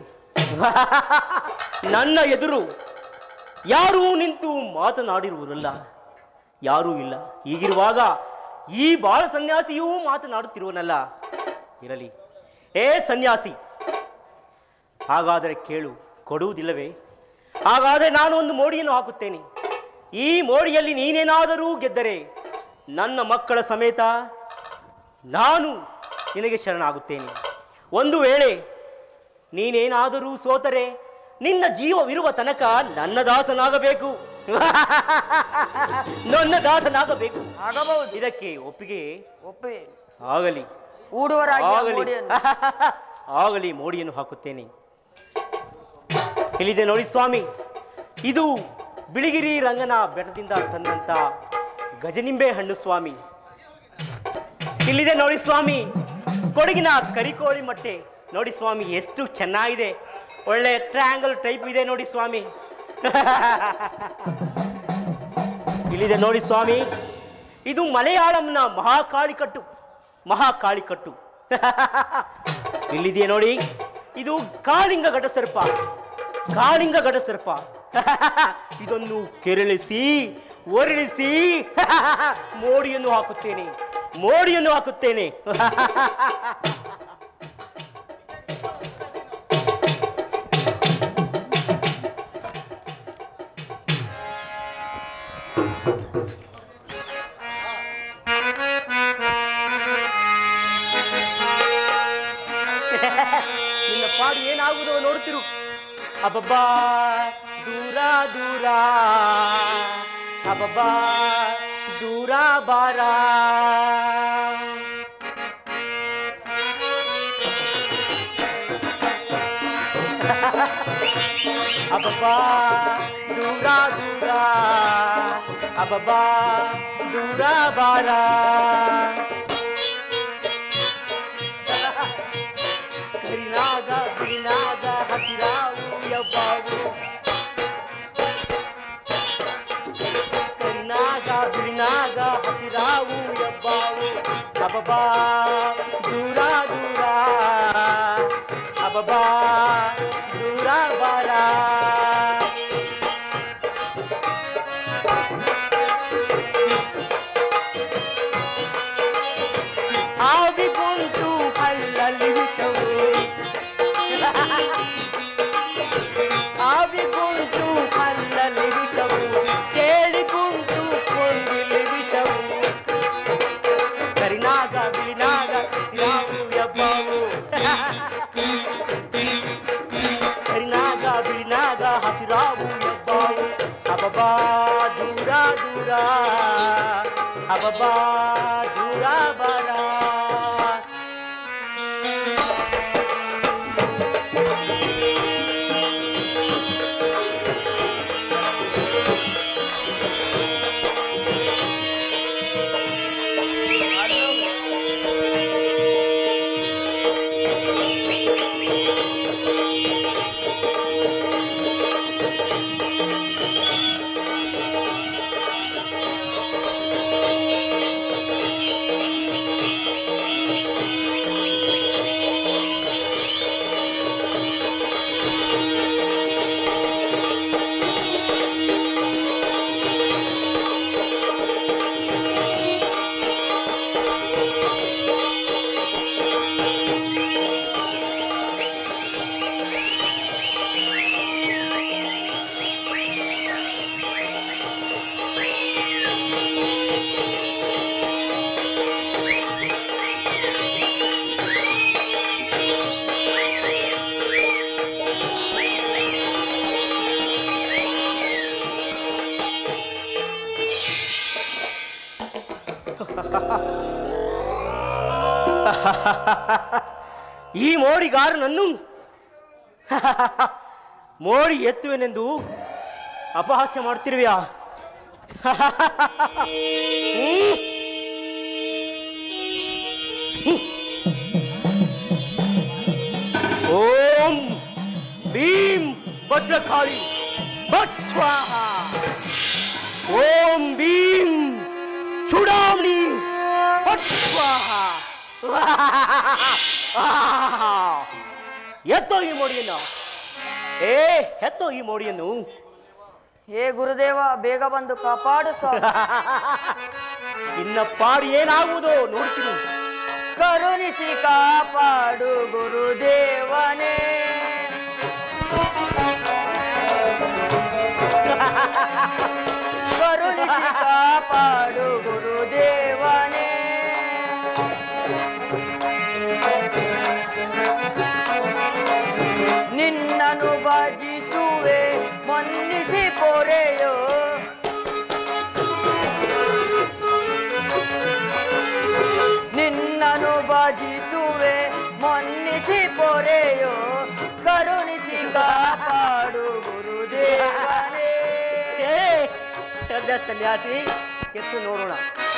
ನನ್ನ ಎದುರು ಯಾರೂ ನಿಂತು ಮಾತನಾಡಿರುವುದಲ್ಲ ಯಾರೂ ಇಲ್ಲ ಹೀಗಿರುವಾಗ ಈ ಬಾಳ ಸನ್ಯಾಸಿಯೂ ಮಾತನಾಡುತ್ತಿರುವನಲ್ಲ ಇರಲಿ ಏ ಸನ್ಯಾಸಿ ಹಾಗಾದರೆ ಕೇಳು ಕೊಡುವುದಿಲ್ಲವೇ ಹಾಗಾದರೆ ನಾನು ಒಂದು ಮೋಡಿಯನ್ನು ಹಾಕುತ್ತೇನೆ ಈ ಮೋಡಿಯಲ್ಲಿ ನೀನೇನಾದರೂ ಗೆದ್ದರೆ ನನ್ನ ಮಕ್ಕಳ ಸಮೇತ ನಾನು ನಿನಗೆ ಶರಣಾಗುತ್ತೇನೆ ಒಂದು ವೇಳೆ ನೀನೇನಾದರೂ ಸೋತರೆ ನಿನ್ನ ಜೀವವಿರುವ ತನಕ ನನ್ನ ದಾಸನಾಗಬೇಕು ನನ್ನ ದಾಸನಾಗಬೇಕು ಆಗಬಹುದು ಇದಕ್ಕೆ ಒಪ್ಪಿಗೆ ಒಪ್ಪಿ ಆಗಲಿ ಊಡುವರಾಗಿ ಆ ಆಗಲಿ ಮೋಡಿಯನ್ನು. ಆಗಲಿ ಮೋಡಿಯನ್ನು ಹಾಕುತ್ತೇನೆ ಇಲ್ಲಿದೆ ನೋಡಿ ಸ್ವಾಮಿ ಇದು ಬಿಳಿಗಿರಿ ರಂಗನ ಬೆಟ್ಟದಿಂದ ತಂದಂತ ಗಜನಿಂಬೆ ಹಣ್ಣು ಸ್ವಾಮಿ ಇಲ್ಲಿದೆ ನೋಡಿ ಸ್ವಾಮಿ ಕೊಡಗಿನ ಕರಿಕೋಳಿ ಮೊಟ್ಟೆ ನೋಡಿ ಸ್ವಾಮಿ ಎಷ್ಟು ಚೆನ್ನಾಗಿದೆ ಒಳ್ಳೆ ಟ್ರಯಾಂಗಲ್ ಟೈಪ್ ಇದೆ ನೋಡಿ ಸ್ವಾಮಿ ಇಲ್ಲಿದೆ ನೋಡಿ ಸ್ವಾಮಿ ಇದು ಮಲಯಾಳಂನ ಮಹಾಕಾಳಿಕಟ್ಟು ಮಹಾಕಾಳಿಕಟ್ಟು ಇಲ್ಲಿದೆಯೇ ನೋಡಿ ಇದು ಕಾಳಿಂಗ ಘಟಸರ್ಪ ಕಾಳಿಂಗ ಘಟಸರ್ಪ ಇದನ್ನು ಕೆರಳಿಸಿ ಒರಳಿಸಿ ಮೋಡಿಯನ್ನು ಹಾಕುತ್ತೇನೆ ಮೋಡಿಯನ್ನು ಹಾಕುತ್ತೇನೆ ನಿನ್ನ ಪಾಡು ಏನಾಗುವುದೋ ನೋಡುತ್ತಿರು ಅಬ್ಬಬ್ಬಾ ದೂರ ದೂರ ಅಬ್ಬಬ್ಬಾ ದೂರ ಬಾರ ಅಬ್ಬಬ್ಬಾ ದೂರ ದೂರ ಅಬ್ಬಬ್ಬಾ ದೂರ ಬಾರ ಕರಿನಾಗ ಬಿಳಿನಾಗ ಹಸಿರಾವು ಯಬ್ಬಾವು ಕರಿನಾಗ ಬಿಳಿನಾಗ ಹಸಿರಾವು ಯಬ್ಬಾವು ಅಬಬಾ ದೂರ ದೂರ ಅಬಬಾ ದೂರ ಬಾರ ಆವಿಗುಂಟು ಹಲ್ಲಲ್ಲಿ ವಿಷವು ಆವಿಗುಂಟು ಹಲ್ಲಲ್ಲಿ ವಿಷವು ಕೇಳಿಗುಂಟು ಕೊಂದಿಲ್ಲಿ ವಿಷವು ಕರಿನಾಗ ಬಿಳಿನಾಗ ಯಾವ ಯಬ್ಬಾವು ಕರಿನಾಗ ಬಿಳಿನಾಗ ಹಸಿರಾವು ಯಬ್ಬಾವು ಅಬಬಾ ದೂರ ದೂರ ಅಬಬಾ ದೂರ ಬರ ಈ ಮೋಡಿಗಾರನನ್ನು ಮೋಡಿ ಎತ್ತುವೆನೆಂದು ಅಪಹಾಸ್ಯ ಮಾಡ್ತಿರುವೆಯಾ ಹ್ಮ್. ಓಂ ಭೀಂ ಭದ್ರಕಾಳಿ ಭಟ್ ಸ್ವಾಹ ಓಂ ಭೀಂ ಚೂಡಾಮಣಿ ಭಟ್ ಸ್ವಾಹ ಎತ್ತೋ ಈ ಮೋಡಿಯನ್ನು ಏ ಎತ್ತೋ ಈ ಮೋಡಿಯನ್ನು ಹೇ ಗುರುದೇವ ಬೇಗ ಬಂದು ಕಾಪಾಡು ಸ್ವಾಮಿ ಇನ್ನ ಪಾಡು ಏನಾಗುವುದೋ ನೋಡ್ತೀನಿ ಕರುಣಿಸಿ ಕಾಪಾಡು ಗುರುದೇವನೇ ಕರುಣಿಸಿ ಕಾಪಾಡು ಗುರುದೇವನೇ ನಿನ್ನನು ಭಜಿಸುವೆ ಮನ್ನಿಸಿ ಪೊರೆಯೋ ನಿನ್ನನು ಭಜಿಸುವೆ ಮನ್ನಿಸಿ ಪೊರೆಯೋ ಕರುಣಿಸಿ ಕಾಪಾಡು ಗುರುದೇವನೇ ಏ ಸದ್ಯ ಸನ್ಯಾಸಿ ಎತ್ತು ನೋಡೋಣ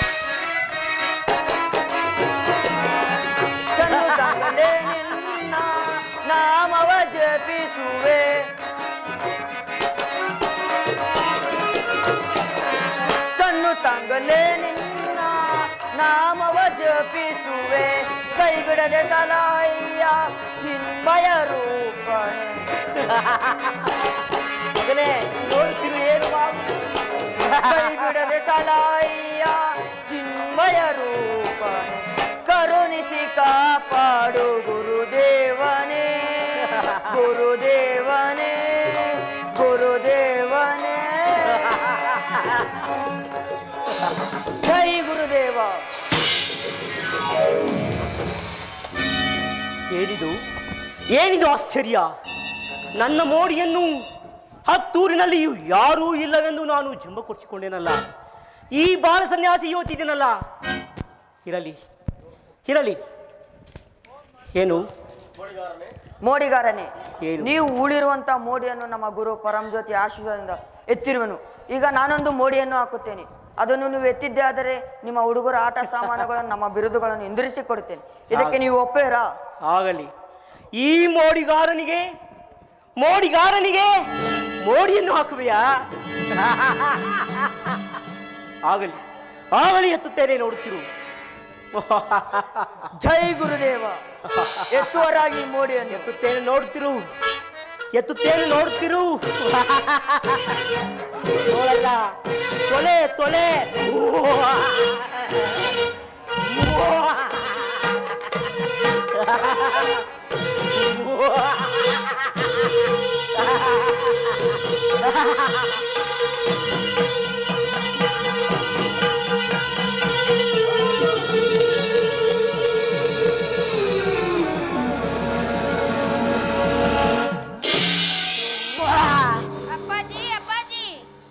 ಚಂದು ತಂಗಲೆ ನಿನ್ನ ನಾಮವ ಜಪಿಸುವೆ ಸಣ್ಣ ತಂಗಲೆ ನಿನ್ನ ನಾಮವ ಜಪಿಸುವೆ ಕೈ ಬಿಡದೆ ಸಲಹಯ್ಯ ಚಿನ್ಮಯ ರೂಪಣೆ ಮಗನೇ ನೋಡ್ತಿರು ಏನು ಮಾಡು ಕೈ ಬಿಡದೆ ಸಲಹಯ್ಯ ಚಿನ್ಮಯ ರೂಪಣೆ ಕರುಣಿಸಿ ಕಾಪಾಡು ಗುರುದೇವನೇ ಗುರುದೇವನೇ ಗುರುದೇವನೇ ಜೈ ಗುರುದೇವ ಏನಿದು ಏನಿದು ಆಶ್ಚರ್ಯ ನನ್ನ ಮೋಡಿಯನ್ನು ಹತ್ತೂರಿನಲ್ಲಿ ಯಾರೂ ಇಲ್ಲವೆಂದು ನಾನು ಜಂಬ ಕೊಚ್ಚಿಕೊಂಡೇನಲ್ಲ ಈ ಬಾಲ ಸನ್ಯಾಸಿ ಯೋಚಿದ್ದೀನಲ್ಲ ಇರಲಿ ಇರಲಿ ಏನು ಮೋಡಿಗಾರನೇ ಏನು? ನೀವು ಉಳಿರುವಂತ ಮೋಡಿಯನ್ನು ನಮ್ಮ ಗುರು ಪರಂಜ್ಯೋತಿ ಆಶೀರ್ವಾದದಿಂದ ಎತ್ತಿರುವನು ಈಗ ನಾನೊಂದು ಮೋಡಿಯನ್ನು ಹಾಕುತ್ತೇನೆ ಅದನ್ನು ನೀವು ಎತ್ತಿದ್ದೇ ಆದರೆ ನಿಮ್ಮ ಹುಡುಗರ ಆಟ ಸಾಮಾನುಗಳನ್ನು ನಮ್ಮ ಬಿರುದುಗಳನ್ನು ಹಿಂದಿರಿಸಿ ಕೊಡುತ್ತೇನೆ ಇದಕ್ಕೆ ನೀವು ಒಪ್ಪೇರಾ ಆಗಲಿ ಈ ಮೋಡಿಗಾರನಿಗೆ ಮೋಡಿಗಾರನಿಗೆ ಮೋಡಿಯನ್ನು ಹಾಕುವೆಯಾ ಆಗಲಿ ಆಗಲಿ ಎತ್ತುತ್ತೇನೆ ನೋಡುತ್ತಿರು ಜೈ ಗುರುದೇವ ಎತ್ತುವರಾಗಿ ಮೋಡಿಯನ್ನು ಎತ್ತುತ್ತೇನೆ ನೋಡುತ್ತಿರು ಎತ್ತುತ್ತೇನೆ ನೋಡುತ್ತಿರು ನೋಡಲ್ಲ ತೊಲೆ ತೊಲೆ ಅಪ್ಪಾಜಿ ಅಪ್ಪಾಜಿ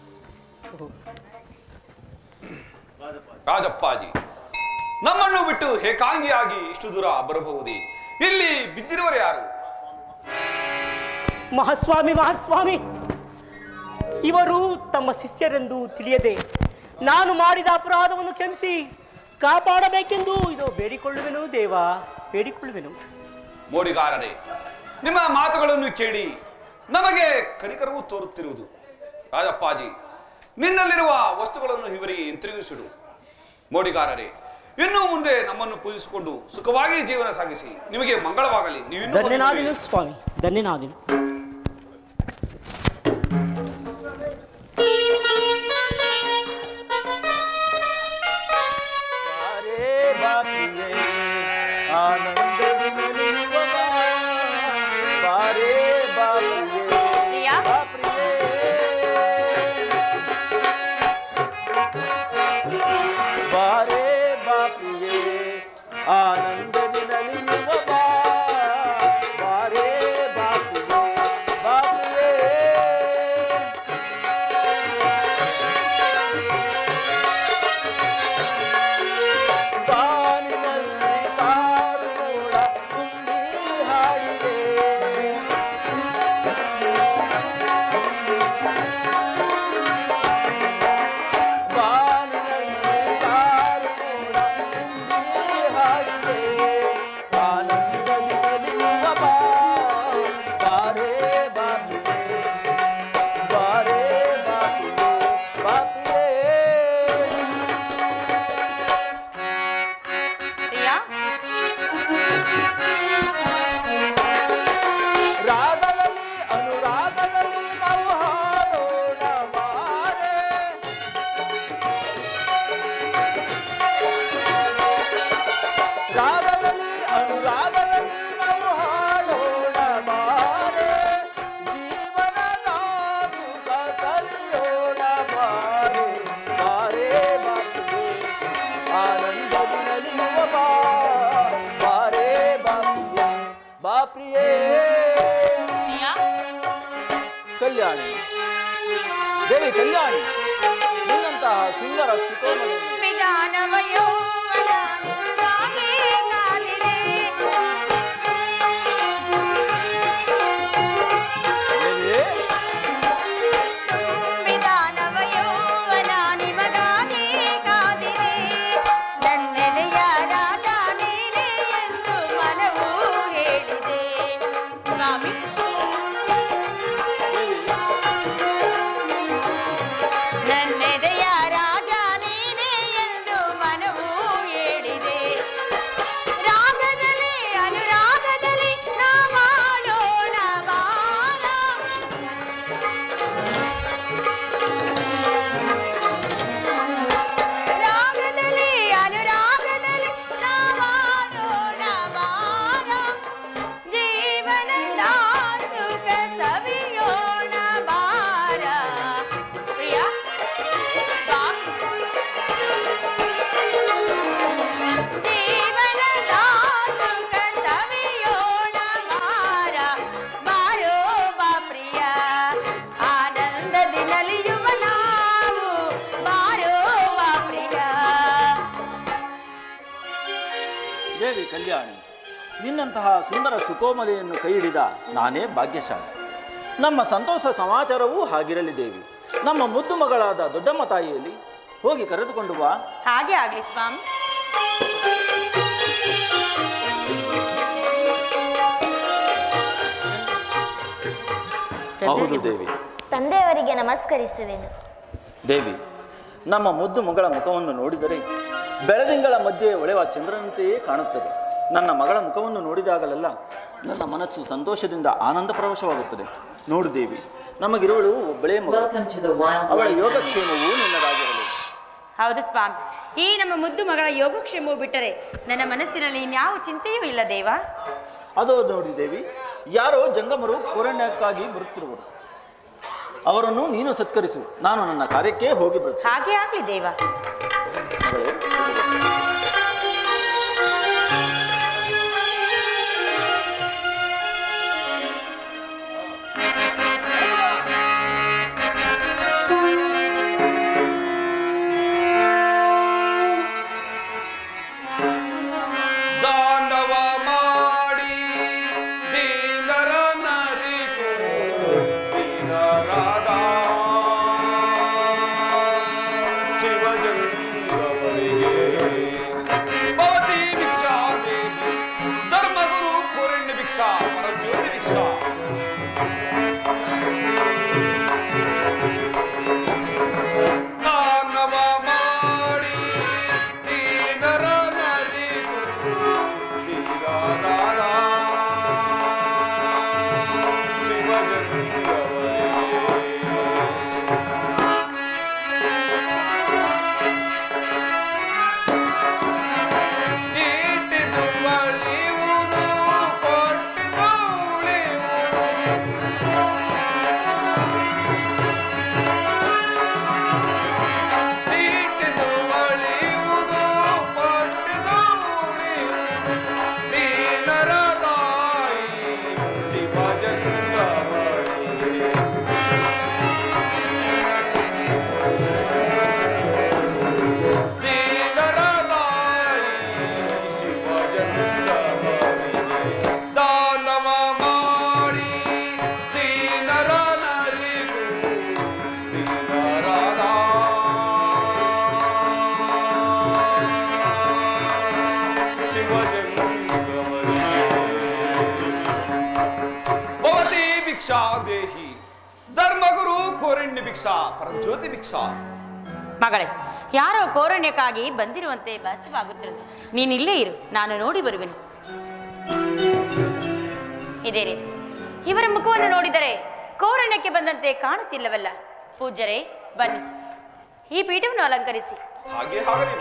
ರಾಜಪ್ಪಾಜಿ ನಮ್ಮನ್ನು ಬಿಟ್ಟು ಏಕಾಂಗಿಯಾಗಿ ಇಷ್ಟು ದೂರ ಬರಬಹುದೇ ಇಲ್ಲಿ ಬಿದ್ದಿರುವರು ಯಾರು ಮಹಾಸ್ವಾಮಿ ಮಹಾಸ್ವಾಮಿ ಇವರು ತಮ್ಮ ಶಿಷ್ಯರೆಂದು ತಿಳಿಯದೆ ನಾನು ಮಾಡಿದ ಅಪರಾಧವನ್ನು ಕ್ಷಮಿಸಿ ಕಾಪಾಡಬೇಕೆಂದು ಇದು ಬೇಡಿಕೊಳ್ಳುವೆನು ದೇವ ಬೇಡಿಕೊಳ್ಳುವೆನು ಮೋಡಿಗಾರರೇ ನಿಮ್ಮ ಮಾತುಗಳನ್ನು ಕೇಳಿ ನಮಗೆ ಕನಿಕರವು ತೋರುತ್ತಿರುವುದು ರಾಜಪ್ಪಾಜಿ ನಿನ್ನಲ್ಲಿರುವ ವಸ್ತುಗಳನ್ನು ಇವರಿಗೆ ಹಿಂತಿರುಗಿಸಿಡು ಮೋಡಿಗಾರರೇ ಇನ್ನು ಮುಂದೆ ನಮ್ಮನ್ನು ಪೂಜಿಸಿಕೊಂಡು ಸುಖವಾಗಿ ಜೀವನ ಸಾಗಿಸಿ ನಿಮಗೆ ಮಂಗಳವಾಗಲಿ ನೀವು ಇನ್ನೂ ಧನ್ಯನಾದಿನು ಸ್ವಾಮಿ ಧನ್ಯನಾದಿನು ಬಾರೇ ಬಾಪಿಯೇ ಆನಂದದಿ ನಲಿಯುವ ಬಾ ಬಾರೇ ಬಾಪಿಯೇ ಕಲ್ಯಾಣಿ ದೇವಿ ಕಲ್ಯಾಣಿ ನಿನ್ನಂತಹ ಸುಂದರ ಸುಕೋಮಲ ದೇವಿ ನನ್ನೆದೆಯ ರಾಜ ನೀನೇ ಎಂದು ಮನವು ಹೇಳಿದೆ ರಾಗದಲ್ಲಿ ಅನುರಾಗದಲ್ಲಿ ನಾವಾಡೋಣ ಬಾರ ರಾಗದಲ್ಲಿ ಅನುರಾಗದಲ್ಲಿ ನಾವಾಡೋಣ ಬಾರ ಜೀವನದ ಸುಖ ಸವಿಯೋಣ ಬಾರ ಪ್ರಿಯ ಜೀವನದ ಸುಖ ಸವಿಯೋಣ ಬಾರ ಬಾರೋ ಬಾ ಪ್ರಿಯ ಆನಂದದಿ ನಲಿಯುವ ನಾವು ಬಾರೋ ಬಾ ಪ್ರಿಯ ದೇವಿ ಕಲ್ಯಾಣಿ ನಿನ್ನಂತಹ ಸುಂದರ ಸುಕೋಮಲೆಯನ್ನು ಕೈ ಹಿಡಿದ ನಾನೇ ಭಾಗ್ಯಶಾಲಿ ನಮ್ಮ ಸಂತೋಷ ಸಮಾಚಾರವೂ ಹಾಗಿರಲಿ ದೇವಿ ನಮ್ಮ ಮುದ್ದು ಮಗಳಾದ ದೊಡ್ಡಮ್ಮ ತಾಯಿಯಲ್ಲಿ ಹೋಗಿ ಕರೆದುಕೊಂಡು ಬಾ ಹಾಗೆ ಆಗ್ಲಿ ಸ್ವಾಮಿ ಹೌದು ದೇವಿ ತಂದೆಯವರಿಗೆ ನಮಸ್ಕರಿಸುವೆನು ದೇವಿ ನಮ್ಮ ಮುದ್ದು ಮಗಳ ಮುಖವನ್ನು ನೋಡಿದರೆ ಬೆಳದಿಂಗಳ ಮಧ್ಯೆ ಹೊಳೆವ ಚಂದ್ರನಂತೆಯೇ ಕಾಣುತ್ತದೆ ನನ್ನ ಮಗಳ ಮುಖವನ್ನು ನೋಡಿದಾಗಲೆಲ್ಲ ನನ್ನ ಮನಸ್ಸು ಸಂತೋಷದಿಂದ ಆನಂದ ಪ್ರವೇಶವಾಗುತ್ತದೆ ನೋಡು ದೇವಿ ನಮಗಿರುವಳು ಒಬ್ಬಳೇ ಮಗಳು ಅವಳ ಯೋಗಕ್ಷೇಮವು ನಿನ್ನದಾಗಿರಲಿ ಹೌದು ಸ್ವಾಮಿ ಈ ನಮ್ಮ ಮುದ್ದು ಮಗಳ ಯೋಗಕ್ಷೇಮವು ಬಿಟ್ಟರೆ ನನ್ನ ಮನಸ್ಸಿನಲ್ಲಿ ಇನ್ಯಾವ ಚಿಂತೆಯೂ ಇಲ್ಲ ದೇವ ಅದೋ ನೋಡಿ ದೇವಿ ಯಾರೋ ಜಂಗಮರು ಕೋರಣ್ಯಕ್ಕಾಗಿ ಬರುತ್ತಿರುವರು ಅವರನ್ನು ನೀನು ಸತ್ಕರಿಸು ನಾನು ನನ್ನ ಕಾರ್ಯಕ್ಕೆ ಹೋಗಿ ಬರುತ್ತೇನೆ ಹಾಗೆ ಆಗ್ಲಿ ದೇವ ಮಗಳೇ, ದಾಂಡವ ಮಾಡಿ ದೀನರ ನರಿಗೂ ದೀನರಾದ ಶಿವಜಂಗವರಿಗೆ ಭವತಿ ಭಿಕ್ಷಾ ದೇವಿ ಧರ್ಮಗುರು ಕೋರಣ್ಯ ಭಿಕ್ಷಾ ಪರಜ್ಯೋತಿ ಭಿಕ್ಷಾ ದಾನವ ಮಾಡಿ ದೀನರ ನರಿಗೂ ದೀನರಾದ ನೀಟಿದು ಬಳಿಯುವುದು ಕೊಟ್ಟಿದು ಉಳಿಯುವುದು ನೀಟಿದು ಬಳಿಯುವುದು ಕೊಟ್ಟಿದು ಉಳಿಯುವುದು ದೀನರ ತಾಯಿ ಶಿವಜಂಗವಳಿಗೆ ದೀನರ ತಾಯಿ ಶಿವಜಂಗವಳಿಗೆ ದಾನವ ಮಾಡಿ ದೀನರ ನರಿಗೂ ದೀನರಾದ ಭವತಿ ಭಿಕ್ಷಾ ದೇಹಿ ಧರ್ಮಗುರು ಕೋರಣ್ಯ ಭಿಕ್ಷಾ ಪರಜ್ಯೋತಿ ಭಿಕ್ಷಾ ಮಗಳೇ ಯಾರೋ ಕೋರಣ್ಯಕ್ಕಾಗಿ ಬಂದಿರುವಂತೆ ಭಾಸವಾಗುತ್ತಿರುವುದು ನೀನು ಇಲ್ಲೇ ಇರು ನಾನು ನೋಡಿ ಬರುವೆನು ಇದೇ ರೀತಿ ಇವರ ಮುಖವನ್ನು ನೋಡಿದರೆ ಕೋರಣ್ಯಕ್ಕೆ ಬಂದಂತೆ ಕಾಣುತ್ತಿಲ್ಲವಲ್ಲ ಪೂಜ್ಯರೇ ಬನ್ನಿ ಈ ಪೀಠವನ್ನು ಅಲಂಕರಿಸಿ ಹಾಗೆ ಹಾಗಲಿ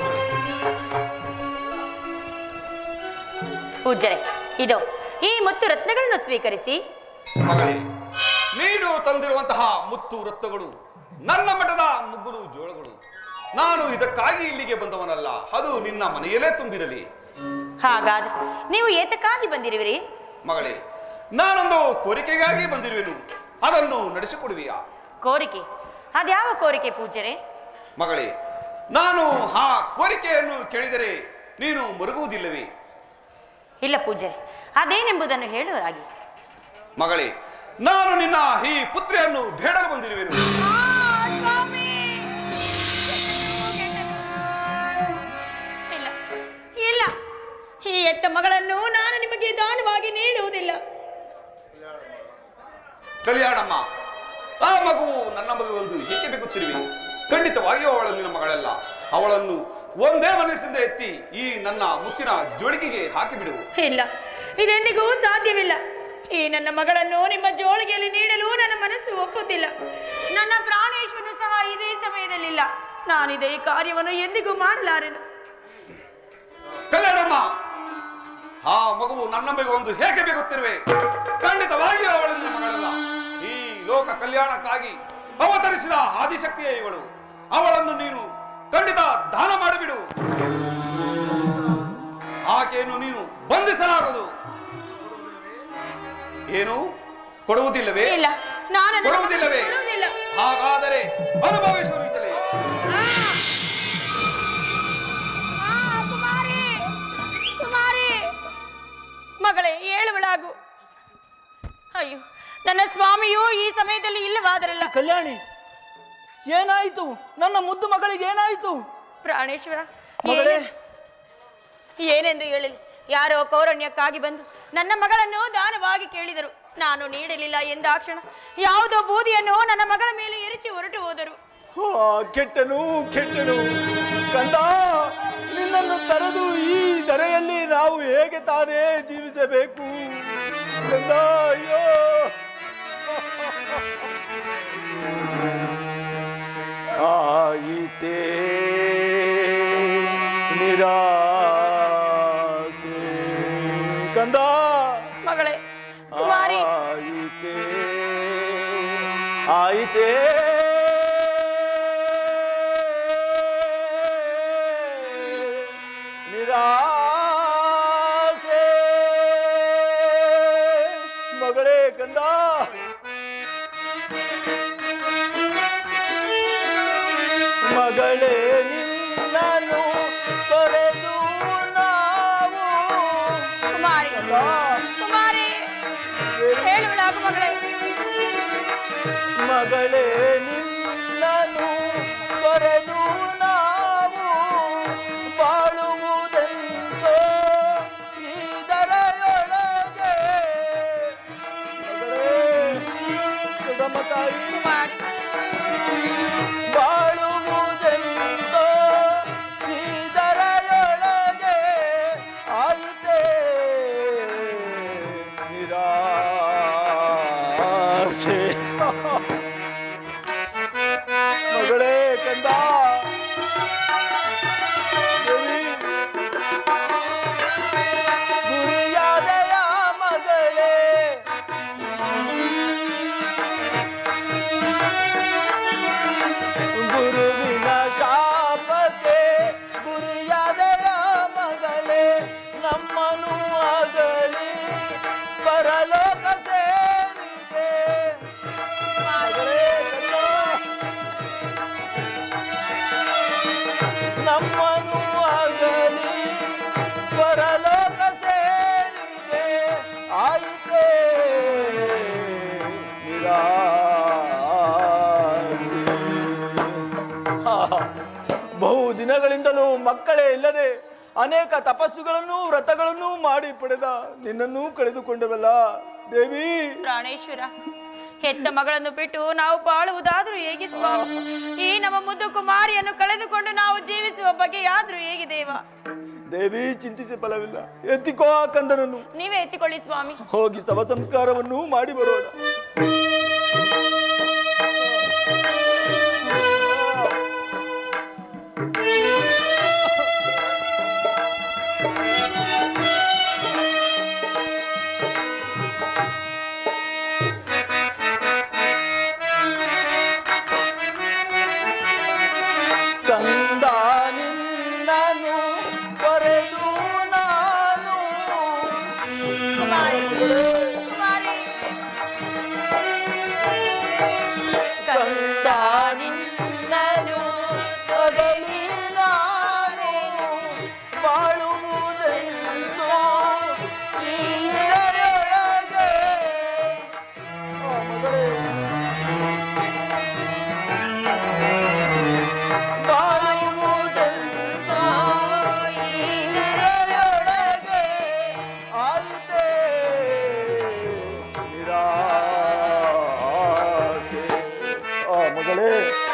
ಪೂಜ್ಯರೇ ಇದು ಈ ಮುತ್ತು ರತ್ನಗಳನ್ನು ಸ್ವೀಕರಿಸಿ ಮಗಳೇ ನೀನು ತಂದಿರುವಂತಹ ಮುತ್ತು ರತ್ನಗಳು ನನ್ನ ಮಠದ ಮುಗ್ಗುಲು ಜೋಳಗಳು ನಾನು ಇದಕ್ಕಾಗಿ ಇಲ್ಲಿಗೆ ಬಂದವನಲ್ಲ ಅದು ನಿನ್ನ ಮನೆಯಲ್ಲೇ ತುಂಬಿರಲಿ ಹಾಗಾದ್ರೆ ನೀವು ಏತಕ್ಕಾಗಿ ಬಂದಿರುವಿರಿ ಮಗಳೇ ನಾನೊಂದು ಕೋರಿಕೆಗಾಗಿ ಬಂದಿರುವೆನು ಅದನ್ನು ನಡೆಸಿಕೊಡುವಿಯಾ ಕೋರಿಕೆ ಅದ್ಯಾವ ಕೋರಿಕೆ ಪೂಜ್ಯರೇ ಮಗಳೇ ನಾನು ಆ ಕೋರಿಕೆಯನ್ನು ಕೇಳಿದರೆ ನೀನು ಮರುಗುವುದಿಲ್ಲವೇ ಇಲ್ಲ ಪೂಜ್ಯರೇ ಅದೇನೆಂಬುದನ್ನು ಹೇಳುವರಾಗಿ ಮಗಳೇ ನಾನು ನಿನ್ನ ಈ ಪುತ್ರಿಯನ್ನು ಬೇಡಲು ಬಂದಿರುವೆನು ಇಲ್ಲ ಇಲ್ಲ ಈ ಎತ್ತ ಮಗಳನ್ನು ನಾನು ನಿಮಗೆ ದಾನವಾಗಿ ನೀಡುವುದಿಲ್ಲ ಕಲ್ಯಾಣಮ್ಮ ಆ ಮಗುವು ನನ್ನ ಮಗುವೊಂದು ಏಕೆ ಬೇಗುತ್ತಿರುವೆ ಖಂಡಿತವಾಗಿಯೂ ಅವಳು ನಿನ್ನ ಮಗಳಲ್ಲ ಅವಳನ್ನು ಒಂದೇ ಮನಸ್ಸಿಂದ ಎತ್ತಿ ಈ ನನ್ನ ಮುತ್ತಿನ ಜೋಳಿಗೆಗೆ ಹಾಕಿಬಿಡು ಇಲ್ಲ ಇದೆಂದಿಗೂ ಸಾಧ್ಯವಿಲ್ಲ ಈ ನನ್ನ ಮಗಳನ್ನು ನಿಮ್ಮ ಜೋಳಿಗೆಯಲ್ಲಿ ನೀಡಲು ನನ್ನ ಮನಸ್ಸು ಒಪ್ಪುತ್ತಿಲ್ಲ ನನ್ನ ಪ್ರಾಣೇಶ್ವರನು ಸಹ ಇದೇ ಸಮಯದಲ್ಲಿಲ್ಲ ನಾನಿದೆ ಈ ಕಾರ್ಯವನ್ನು ಎಂದಿಗೂ ಮಾಡಲಾರೆನು ಕಲ್ಯಾಣಮ್ಮ ಆ ಮಗುವು ನನ್ನ ಬಗ್ಗೆ ಒಂದು ಹೇಗೆ ಬೇಗುತ್ತಿರುವೆ ಖಂಡಿತವಾಗಿಯೂ ಅವಳು ನಿನ್ನ ಮಗಳಲ್ಲ ಈ ಲೋಕ ಕಲ್ಯಾಣಕ್ಕಾಗಿ ಅವತರಿಸಿದ ಆದಿಶಕ್ತಿಯೇ ಇವಳು ಅವಳನ್ನು ನೀನು ಖಂಡಿತ ದಾನ ಮಾಡಿಬಿಡು ಆಕೆಯನ್ನು ನೀನು ಬಂಧಿಸಲಾಗದು ಏನು ಕೊಡುವುದಿಲ್ಲವೇ ಇಲ್ಲ ನಾನು ನನ್ನ ಕೊಡುವುದಿಲ್ಲವೇ ಮಗಳನ್ನು ಕೊಡುವುದಿಲ್ಲ. ಹಾಗಾದರೆ ಅನುಭವಿಸುವುದಿಲ್ಲವೇ ಕುಮಾರಿ ಮಗಳೇ ಏಳುವಳಾಗು ಅಯ್ಯೋ ನನ್ನ ಸ್ವಾಮಿಯು ಈ ಸಮಯದಲ್ಲಿ ಇಲ್ಲವಾದರಲ್ಲ ಕಲ್ಯಾಣಿ ಏನಾಯಿತು ನನ್ನ ಮುದ್ದು ಮಗಳಿಗೆ ಏನಾಯಿತು ಪ್ರಾಣೇಶ್ವರ ಮಗಳೇ. ಏನೆ- ಏನೆಂದು ಹೇಳಲಿ ಯಾರೋ ಕೌರಣ್ಯಕ್ಕಾಗಿ ಬಂದು ನನ್ನ ಮಗಳನ್ನು ದಾನವಾಗಿ ಕೇಳಿದರು ನಾನು ನೀಡಲಿಲ್ಲ ಎಂದಾಕ್ಷಣ ಯಾವುದೋ ಬೂದಿಯನ್ನು ನನ್ನ ಮಗಳ ಮೇಲೆ ಎರಚಿ ಹೊರಟು ಹೋದರು ಆ, ಕೆಟ್ಟನು ಕೆಟ್ಟನು ಕಂದ ನಿನ್ನನ್ನು ತರೆದು ಈ ಧರೆಯಲ್ಲಿ ನಾವು ಹೇಗೆ ತಾನೇ ಜೀವಿಸಬೇಕು ಕಂದ ಅಯ್ಯೋ ಆಯಿತೇ ನಿರಾಸೆ ಕಂದ ಮಗಳೇ ಕುಮಾರಿ ಆಯಿತೇ ಆಯಿತೇ ನಿರಾಸೆ ಮಗಳೇ ಕಂದ ಮಗಳೇ ನಿನ್ನನು ತೊರೆದು ನಾವು ಕುಮಾರಿ ಕುಮಾರಿ ಹೇಳುವಳಾಗು ಮಗಳೇ ಮಗಳೇ ನಿನ್ನನು ತೊರೆದು ನಾವು ಬಾಳುವುದೆಂದೋ ಇದರೊಳಗೆ ಮಗಳೇ ಸುಗಮ ತಾಯಿ ಬಾಳುವುದೆಂದೋ ಇದರೊಳಗೆ ಆಯಿತೇ ನಿರಾಶೆ ಮಗಳೇ ಕಂದ ದೇವಿ, ಗುರಿಯಾದೆಯ ಮಗಳೇ ಗುರುವಿನ ಶಾಪಕ್ಕೆ ಗುರಿಯಾದೆಯ ಮಗಳೇ ನಮ್ಮನು ಅಗಲಿ ಪರಲೋಕ ಸೇರಿದೆ ಮಗಳೇ ನಮ್ಮನು ಅಗಲಿ ಪರಲೋಕ ಸೇರಿದೆ ಆಯಿತೇ ನಿರಾಸೆ ಹಾ, ಬಹು ದಿನಗಳಿಂದಲೂ ಮಕ್ಕಳೇ ಇಲ್ಲದೆ ಅನೇಕ ತಪಸ್ಸುಗಳನ್ನು ವ್ರತಗಳನ್ನು ಮಾಡಿ ಪಡೆದ ನಿನ್ನನ್ನೂ ಕಳೆದುಕೊಂಡವಲ್ಲ ದೇವಿ ಪ್ರಾಣೇಶ್ವರ ಹೆತ್ತ ಮಗಳನ್ನು ಬಿಟ್ಟು ನಾವು ಬಾಳುವುದಾದ್ರೂ ಹೇಗೆ ಸ್ವಾಮಿ ಈ ನಮ್ಮ ಮುದ್ದು ಕುಮಾರಿಯನ್ನು ಕಳೆದುಕೊಂಡು ನಾವು ಜೀವಿಸುವ ಬಗೆಯಾದ್ರೂ ಹೇಗೆ ದೇವ ದೇವಿ ಚಿಂತಿಸಿ ಫಲವಿಲ್ಲ ಎತ್ತಿಕೋ ಆ ಕಂದನನ್ನು ನೀವೇ ಎತ್ತಿಕೊಳ್ಳಿ ಸ್ವಾಮಿ ಹೋಗಿ ಶವ ಸಂಸ್ಕಾರವನ್ನು ಮಾಡಿ ಬರೋಣ ಕಂದ ನಿನ್ನನು ಕೊರೆದು ನಾನು ಕುಮಾರಿ ಕುಮಾರಿ ಮಗಳೇ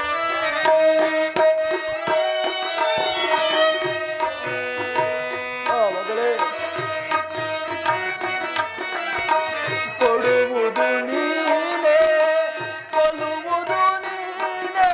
ಆ ಮಗಳೇ ಕೊಡುವುದು ನೀನೇ ಕೊಲ್ಲುವುದು ನೀನೇ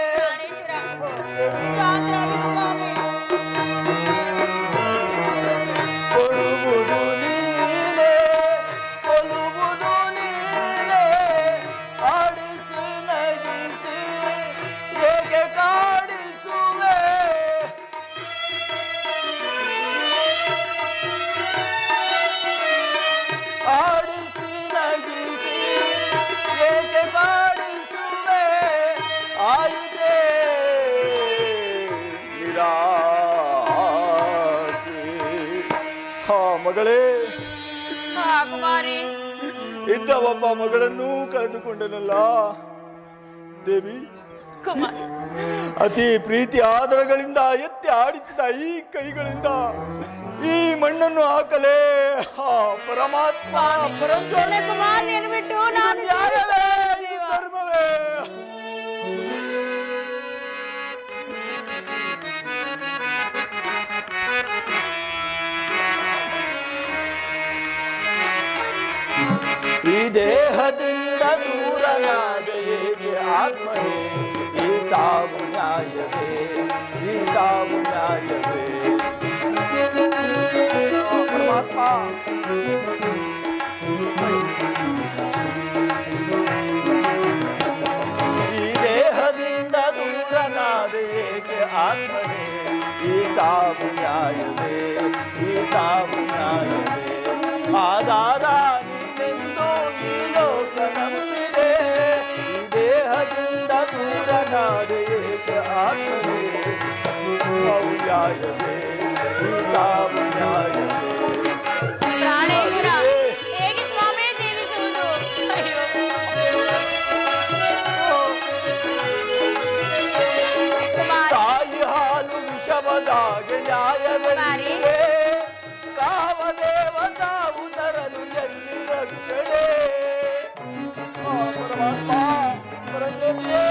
ಕೊಡುವುದು ನೀನೇ ಕೊಲ್ಲುವುದು ನೀನೇ ಆಡಿಸಿ ನಗಿಸಿ ಹೇಗೆ ಕಾಡಿಸುವೆ ಆಡಿಸಿ ನಗಿಸಿ ಏಕೆ ಕಾಡಿಸುವೆ ಆಯಿತೆ ನಿರಾಸೆ ಹಾ ಮಗಳೇ ಕುಮಾರಿ ಇದ್ದ ಒಬ್ಬ ಮಗಳನ್ನು ಕಳೆದುಕೊಂಡನಲ್ಲ ದೇವಿ ಕುಮಾರಿ ಅತಿ ಪ್ರೀತಿ ಆದರಗಳಿಂದ ಎತ್ತಿ ಆಡಿಸಿದ ಈ ಕೈಗಳಿಂದ ಈ ಮಣ್ಣನ್ನು ಹಾಕಲೇ ಆ ಪರಮಾತ್ಮ ಪರಂಜ್ಯೋತಿ. ಕುಮಾರ್ ಬಿಟ್ಟು ಇದು ನಾನು ನ್ಯಾಯವೇ ಇದು ಧರ್ಮವೇ ಈ ದೇಹದಿಂದ ದೂರನಾದ ಏಕೆ ಆತ್ಮವೇ ಈ ಸಾವು ನ್ಯಾಯವೇ ಈ ಸಾವು ನ್ಯಾಯವೇ ಆ, ಪರಮಾತ್ಮ ಈ ದೇಹದಿಂದ ದೂರನಾದ ಏಕೆ ಆತ್ಮನೇ ಈ ಸಾವು ನ್ಯಾಯವೇ ಈ ಸಾವು ನ್ಯಾಯವೇ ಆಧಾರ ನೀನೆಂದು ಈ ಲೋಕ ನಂಬಿದೆ ಈ ದೇಹದಿಂದ ದೂರನಾದ ಏಕೆ ಆತ್ಮನೇ ಸಾವು ನ್ಯಾಯವೇ ಈ ಸಾವು ನ್ಯಾಯವೇ ಪ್ರಾಣೇಶ್ವರ ಹೇಗೆ ಸ್ವಾಮಿ ಜೀವಿಸುವುದು ಅಯ್ಯೋ ತಾಯಿ ಹಾಲು ವಿಷವದಾಗೆ ನ್ಯಾಯವೆಲ್ಲಿದೆ ಕಾವದೇವ ಸಾವು ತರಲು ಎಲ್ಲಿ ರಕ್ಷಣೆ ಆ, ಪರಮಾತ್ಮ ಪರಂಜ್ಯೋತಿಯೇ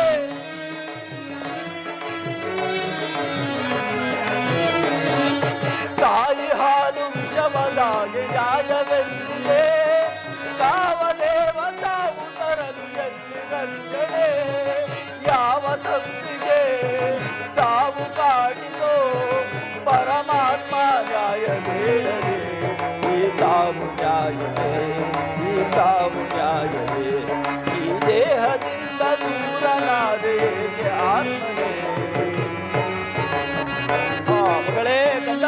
ತಾಯಿ ಹಾಲು ವಿಷವದಾಗೆ ನ್ಯಾಯವೆಲ್ಲಿದೆ ಕಾವದೇವ ಸಾವು ತರಲು ಎಲ್ಲಿ ರಕ್ಷಣೆ ಯಾವ ತಪ್ಪಿಗೆ ಸಾವು ಕಾಡಿದೋ ಪರಮಾತ್ಮ ನ್ಯಾಯ ಬೇಡದೆ ಈ ಸಾವು ನ್ಯಾಯವೇ ಈ ಸಾವು ನ್ಯಾಯವೇ ಈ ದೇಹದಿಂದ ದೂರನಾದೆ ಆತ್ಮನೇ ಆ, ಮಗಳೇ ಕಂದ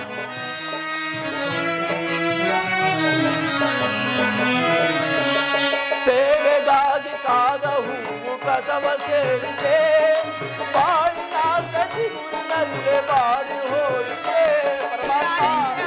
ಸೇವೆಗಾಗಿ ಕಾದ ಹೂವು ಕಸವ ಸೇರಿದೆ ಬಾಳಿನ ಸಚಿಗುರಿನಲ್ಲೇ ಬಾಡಿ ಹೋಗಿದೆ ಪರಮಾತ್ಮ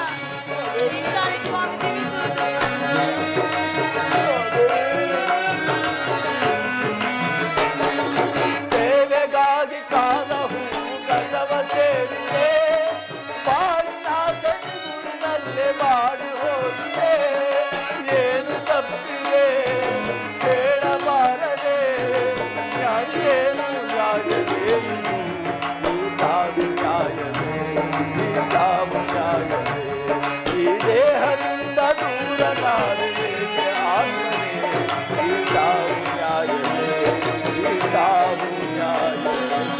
ಸೇವೆಗಾಗಿ ಕಾದ ಹೂವು ಕಸವ ಸೇರಿದೆ ಬಾಳಿನ ಸಚಿಗುರಿನಲ್ಲೇ ಬಾಡಿ ಹೋಗಿದೆ ಏನು ತಪ್ಪಿದೆ ಕೇಳಬಾರದೆ ಯಾರೇನು ನ್ಯಾಯವೇ ಈ ಸಾವು ನ್ಯಾಯವೇ ಈ ಸಾವು ನ್ಯಾಯವೇ ಈ ದೇಹದಿಂದ ದೂರನಾದರೆ ಆತ್ಮನೇ ಈ ಸಾವು ನ್ಯಾಯವೇ ಈ ಸಾವು ನ್ಯಾಯವೇ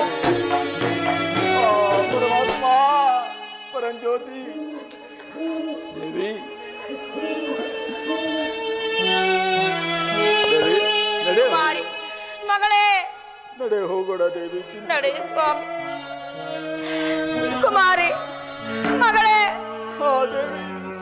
ಆ, ಪರಮಾತ್ಮ ಪರಂಜ್ಯೋತಿ ದೇವಿ ದೇವಿ ನಡೆ ಕುಮಾರಿ ಮಗಳೇ ನಡೆ ಹೋಗೋಣ ದೇವಿ ಚಿಂತೆ ನಡೆ ಸ್ವಾಮಿ ಕುಮಾರಿ ಮಗಳೇ ಆ ದೇವಿ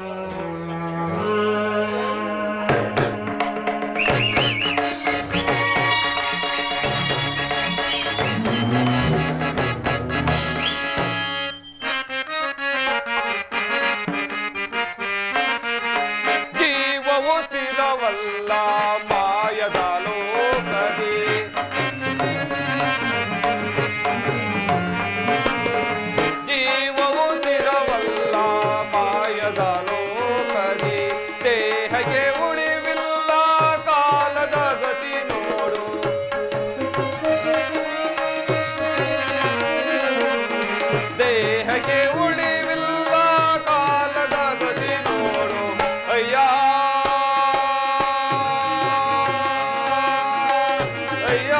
ಜೀವವು ಸ್ಥಿರವಲ್ಲ ಮಾಯದ ಲೋಕದಿ ಜೀವವು ಸ್ಥಿರವಲ್ಲ ಮಾಯದ ಅಯ್ಯ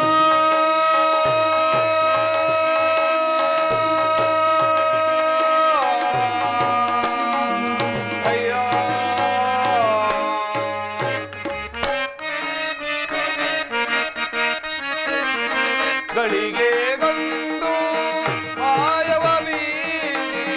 ಅಯ್ಯ ಗಳಿಗೆ ಗಂದು ಮಾಯವ ಬೀರಿ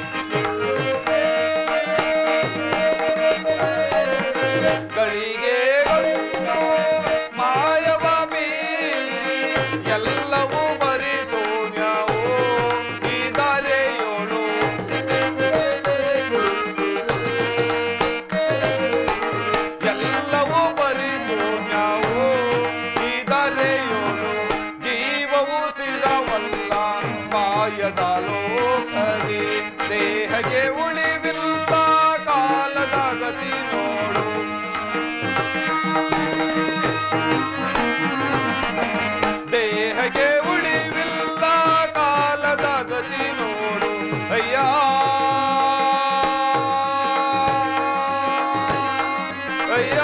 ಗಳಿಗೆ ಗಂದು ಮಾಯವ ಬೀರಿ ಎಲ್ಲವೂ ಬರಿ ಸೋನ್ಯಾವೋ ಈ ದಾರೆಯೋಳು ಎಲ್ಲವೂ ಬರಿ ಸೋನ್ಯಾವೋ ಈ ದಾರೆಯೋಳು ಜೀವವು ಸ್ಥಿರವಲ್ಲ ಕಾಯದ ಲೋಕದಿ ದೇಹಕ್ಕೆ ಉಳಿವಿಲ್ಲ ಕಾಲದ ಗತಿ ನೋಡು ದೇಹಕ್ಕೆ ಉಳಿವಿಲ್ಲ ಕಾಲದ ಗತಿ ನೋಡು ಅಯ್ಯ ಅಯ್ಯ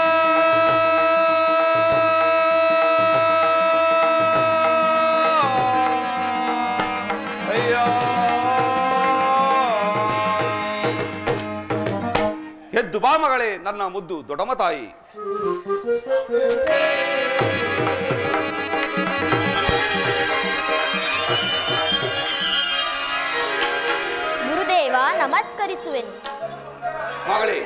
ಅಯ್ಯ ಎದ್ದು ಬಾ ಮಗಳೇ ನನ್ನ ಮುದ್ದು ದೊಡಮ ತಾಯಿ ಗುರುದೇವ ನಮಸ್ಕರಿಸುವೆನು ಮಗಳೇ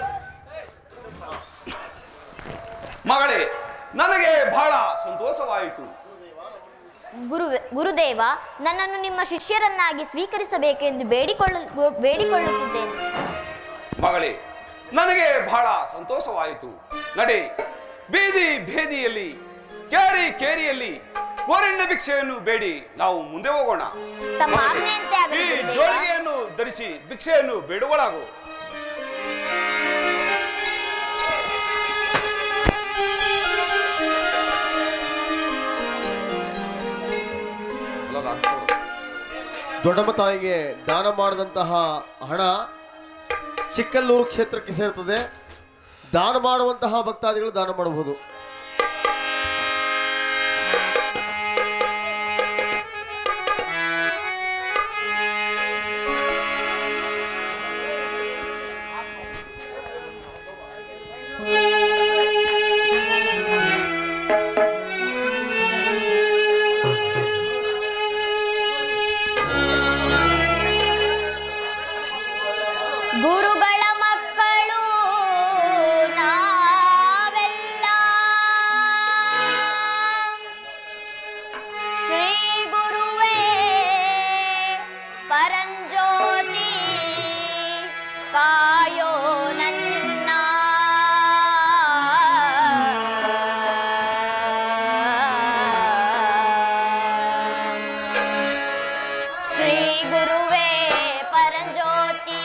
ಮಗಳೇ ನನಗೆ ಬಹಳ ಸಂತೋಷವಾಯಿತು ಗುರು ಗುರುದೇವ ನನ್ನನ್ನು ನಿಮ್ಮ ಶಿಷ್ಯರನ್ನಾಗಿ ಸ್ವೀಕರಿಸಬೇಕೆಂದು ಬೇಡಿಕೊಳ್ಳ ಬೇಡಿಕೊಳ್ಳುತ್ತಿದ್ದೇನೆ ಮಗಳೇ ನನಗೆ ಬಹಳ ಸಂತೋಷವಾಯಿತು ನಡೆ ಬೀದಿ ಭೇದಿಯಲ್ಲಿ ಕೇರಿ ಕೇರಿಯಲ್ಲಿ ಕೋರಣ್ಯ ಭಿಕ್ಷೆಯನ್ನು ಬೇಡಿ ನಾವು ಮುಂದೆ ಹೋಗೋಣ ತಮ್ಮ ಆಜ್ಞೆಯಂತೆ ಈ ಆಗಲಿ ಗುರುದೇವ ಜೋಳಿಗೆಯನ್ನು ಧರಿಸಿ ಭಿಕ್ಷೆಯನ್ನು ಬೇಡುವಳಾಗು ದೊಡ್ಡಮ್ಮ ತಾಯಿಗೆ ದಾನ ಮಾಡಿದಂತಹ ಹಣ ಚಿಕ್ಕಲ್ಲೂರು ಕ್ಷೇತ್ರಕ್ಕೆ ಸೇರ್ತದೆ ದಾನ ಮಾಡುವಂತಹ ಭಕ್ತಾದಿಗಳು ದಾನ ಮಾಡಬಹುದು ಗುರುಗಳ ಮಕ್ಕಳು ನಾವೆಲ್ಲ ಶ್ರೀ ಗುರುವೇ ಪರಂಜ್ಯೋತಿ ಕಾಯೋ ನನ್ನ ಶ್ರೀ ಗುರುವೇ ಪರಂಜ್ಯೋತಿ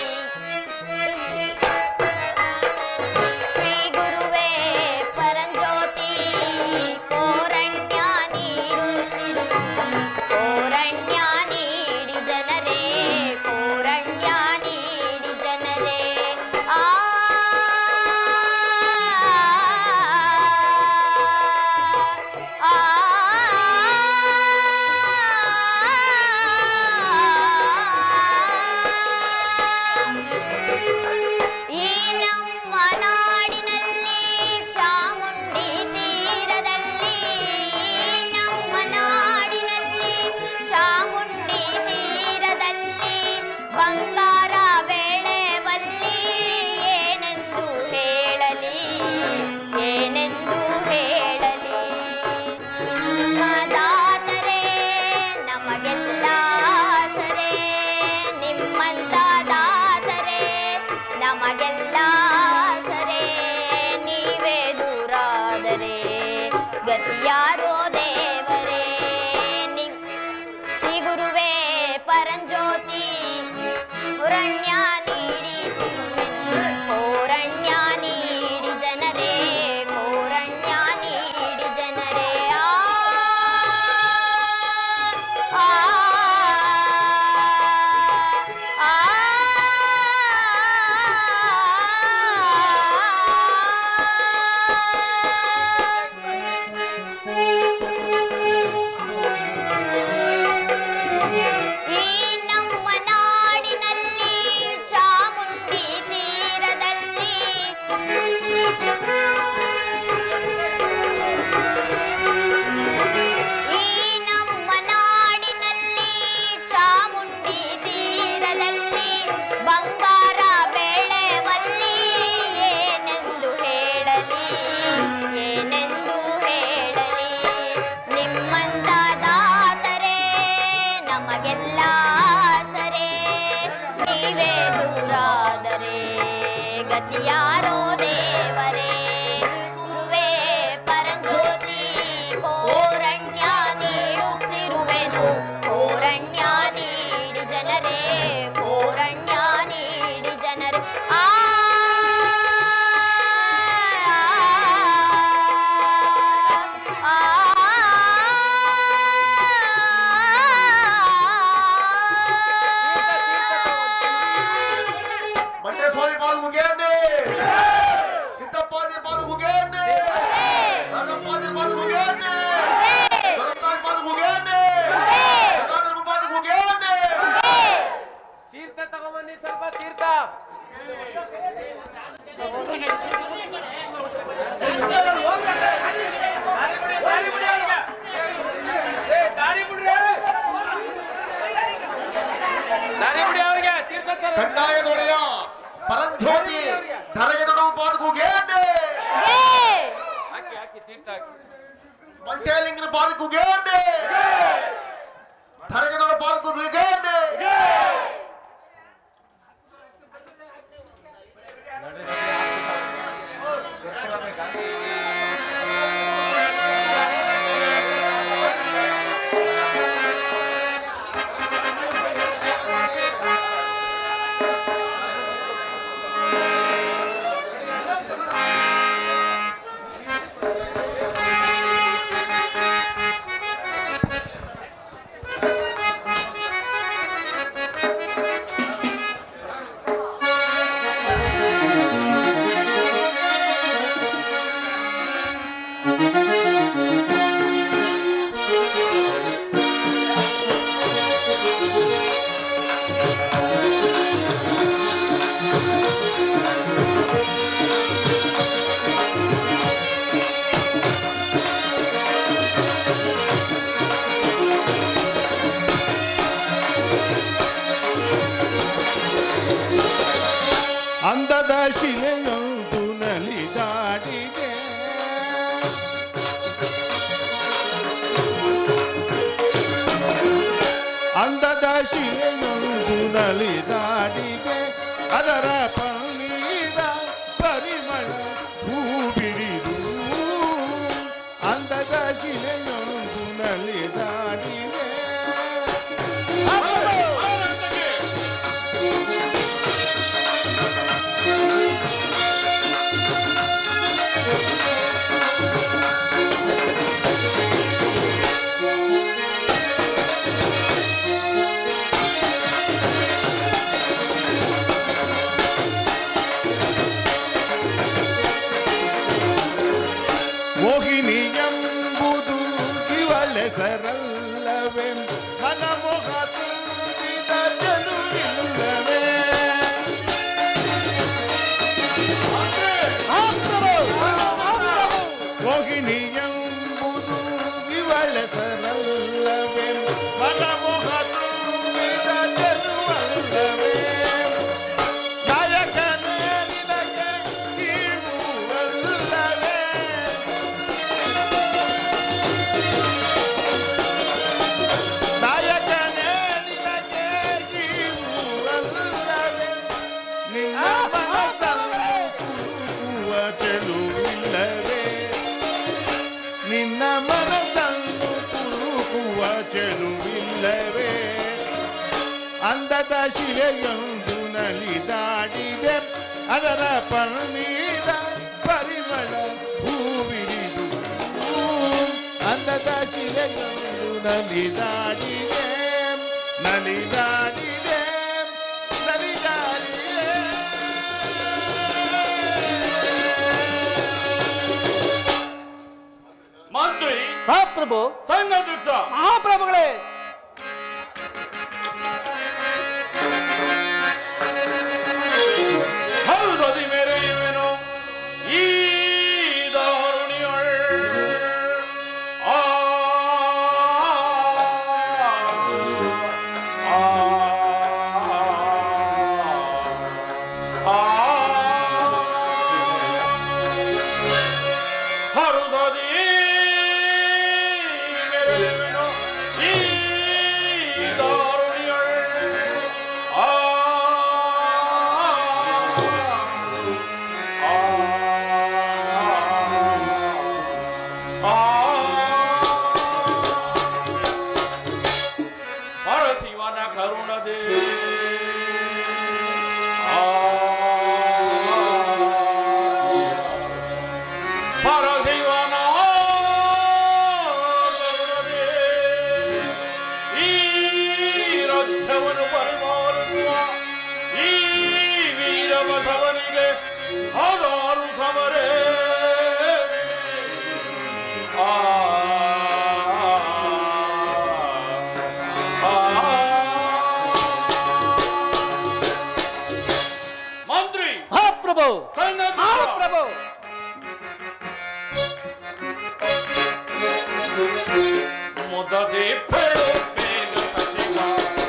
ಶ್ರೀ ಗುರುವೇ ಪರಂಜ್ಯೋತಿ ಕೋರಣ್ಯ ನೀಡು ಕೋರಣ್ಯ ನೀಡಿ ಜನರೇ ಕೋರಣ್ಯ ನೀಡಿ ಜನರೇ ಆ ಆ ಈ ನಮ್ಮ ನಾಡಿನಲ್ಲಿ ಚಾಮುಂಡಿ ತೀರದಲ್ಲಿ ಈ ನಮ್ಮ ನಾಡಿನಲ್ಲಿ ಚಾಮುಂಡಿ ತೀರದಲ್ಲಿ ಬಂಗಾರ ಬೆಳೆವಲ್ಲಿ ಏನೆಂದು ಹೇಳಲಿ ಏನೆಂದು ಹೇಳಲಿ ದಾತರೇ ನಮಗೆಲ್ಲ ಸರೇ ನಿಮ್ಮಂತ ದಾತರೇ ನಮಗೆಲ್ಲ ಸರೇ ನೀವೇ ದೂರಾದರೆ ಗತಿಯಾರೋ ದೇವರೇ ನಿಮ್ ಶ್ರೀ ಗುರುವೇ ಪರಂಜ್ಯೋತಿ ಪುರಣ್ಯ ನೀಡಿ ಕೋರಣ್ಯ ನೀಡಿ ಜನರೇ ಕೋರಣ್ಯ ನೀಡಿ ಜನರೇ ಆ ಆ ಆ ಗತಿಯಾರೋ ದೇವರೇ ಗುರುವೇ ಪರಂಜ್ಯೋತಿ ಕೋರಣ್ಯ ನೀಡುತ್ತಿರುವೆನು ಕೋರಣ್ಯ ನೀಡಿ ಜನರೇ ಕೋರಣ್ಯ ನೀಡಿ ಜನರೇ ಆ ಆ, ಮಂಟೇಶ್ವರಿ ಪಾಲು ಮುಗಿಯನ್ನೇ ಸಿದ್ದಪ್ಪಾದಿ ಪಾಲು ಮುಗಿಯನ್ನೇ ರಂಗಪ್ಪಾದಿ ಪಾಲು ಮುಗಿಯನ್ನೇ ದೊರತಾಯಿ ಪಾಲು ಮುಗಿಯನ್ನೇ ಗಂಗಾಧರ ಪಾಲು ಮುಗಿಯನ್ನೇ ತೀರ್ಥ ತಗೊಂಬನ್ನಿ ಸ್ವಲ್ಪ ತೀರ್ಥ ದಾರಿ ಬಿಡಿ ಅವ್ರಿಗೆ ತೀರ್ಥ ತರ ಕಡ್ಡಾಯದೊಡೆಯ ಪರಂಜ್ಯೋತಿ ಧರಗೆದನು ಪಾಲು ಮುಗಿಯನ್ನೇ ಹಾಕಿ ಹಾಕಿ ತೀರ್ಥ ಹಾಕಿ ಮಂಟೇಲಿಂಗನ ಪಾಲು ಮುಗಿಯನ್ನೇ ಧರಗೆದನು ಪಾಲು ಮುಗಿಯನ್ನೇ ಅಂದದ ಶಿಲೆಯೊಂದು ನಲಿದಾಡಿದೆ ಅಂದದ ಶಿಲೆಯೊಂದು ನಲಿದಾಡಿದೆ ಅದರ ಪನ್ನೀರ ಪರಿಮಳ ಹೂ ಬಿರಿದು ಅಂದದ ಶಿಲೆಯೊಂದು ನಲಿದಾಡಿದೆ ಮೋಹಿನಿ ಎಂಬುದು ಇವಳೆಸರಲ್ಲವೇ ಮನಮೋಹ ತುಂಬಿದ ಜನುವಿಲ್ಲವೇ ಮೋಹಿನಿ ಎಂಬುದು ಇವಳೆಸರಲ್ಲವೇ ಮನಮೋಹ ತುಂಬಿದ ಜನುವಲ್ಲವೇ ನಾಯಕನೇ ನಿನಗೆ ನೀವುವಲ್ಲವೇ ನಾಯಕನೇ ನಿನಗೆ ನೀವುವಲ್ಲವೇ ನಿನ್ನ ಮನಸ್ಸನ್ನು ಕುಲುಕುವ ಚೆಲುವಿಲ್ಲವೇ ನಿನ್ನ ಮನಸ್ಸನ್ನು ಕುಲುಕುವ ಚೆಲುವಿಲ್ಲವೇ ಅಂದದ ಶಿಲೆಯೊಂದು ನಲಿದಾಡಿದೆ ಅದರ ಪನ್ನೀರ ಪರಿಮಳ ಹೂವಿರಿದು ಅಂದದ ಶಿಲೆಯೊಂದು ನಲಿದಾಡಿದೆ ನಲಿದಾಡಿದೆ ನಲಿದಾಡಿದೆ ಮಂತ್ರಿ ಮಹಾಪ್ರಭು ಸಂಘದೃಷ್ಟ ಮಹಾಪ್ರಭುಗಳೇ ಹೌದದಿ ಮೇರೆಯುವೆನು ಈ ದಾರುಣಿಯೊಳ್ ಆ ಆ ಆ ಹರುದದಿ ಮೇರೆಯುವೆನು ಈ ಪರಶಿವನ ಕರುಣದೆ ಆ ಪರಶಿವನ ಕರುಣದೆ ಈ ರಾಜ್ಯವನ್ನು ಪರಿಪಾಲಿಸುವ ಈ ವೀರ ಬಸವನಿಗೆ ಹಲವಾರು ಸಮರೇ ಆ ಮಂತ್ರಿ ಹಾ ಪ್ರಭು ಹಾ ಪ್ರಭು ಮುದದೆ ಪೇಳು ಬೇಗ ಸಚಿವ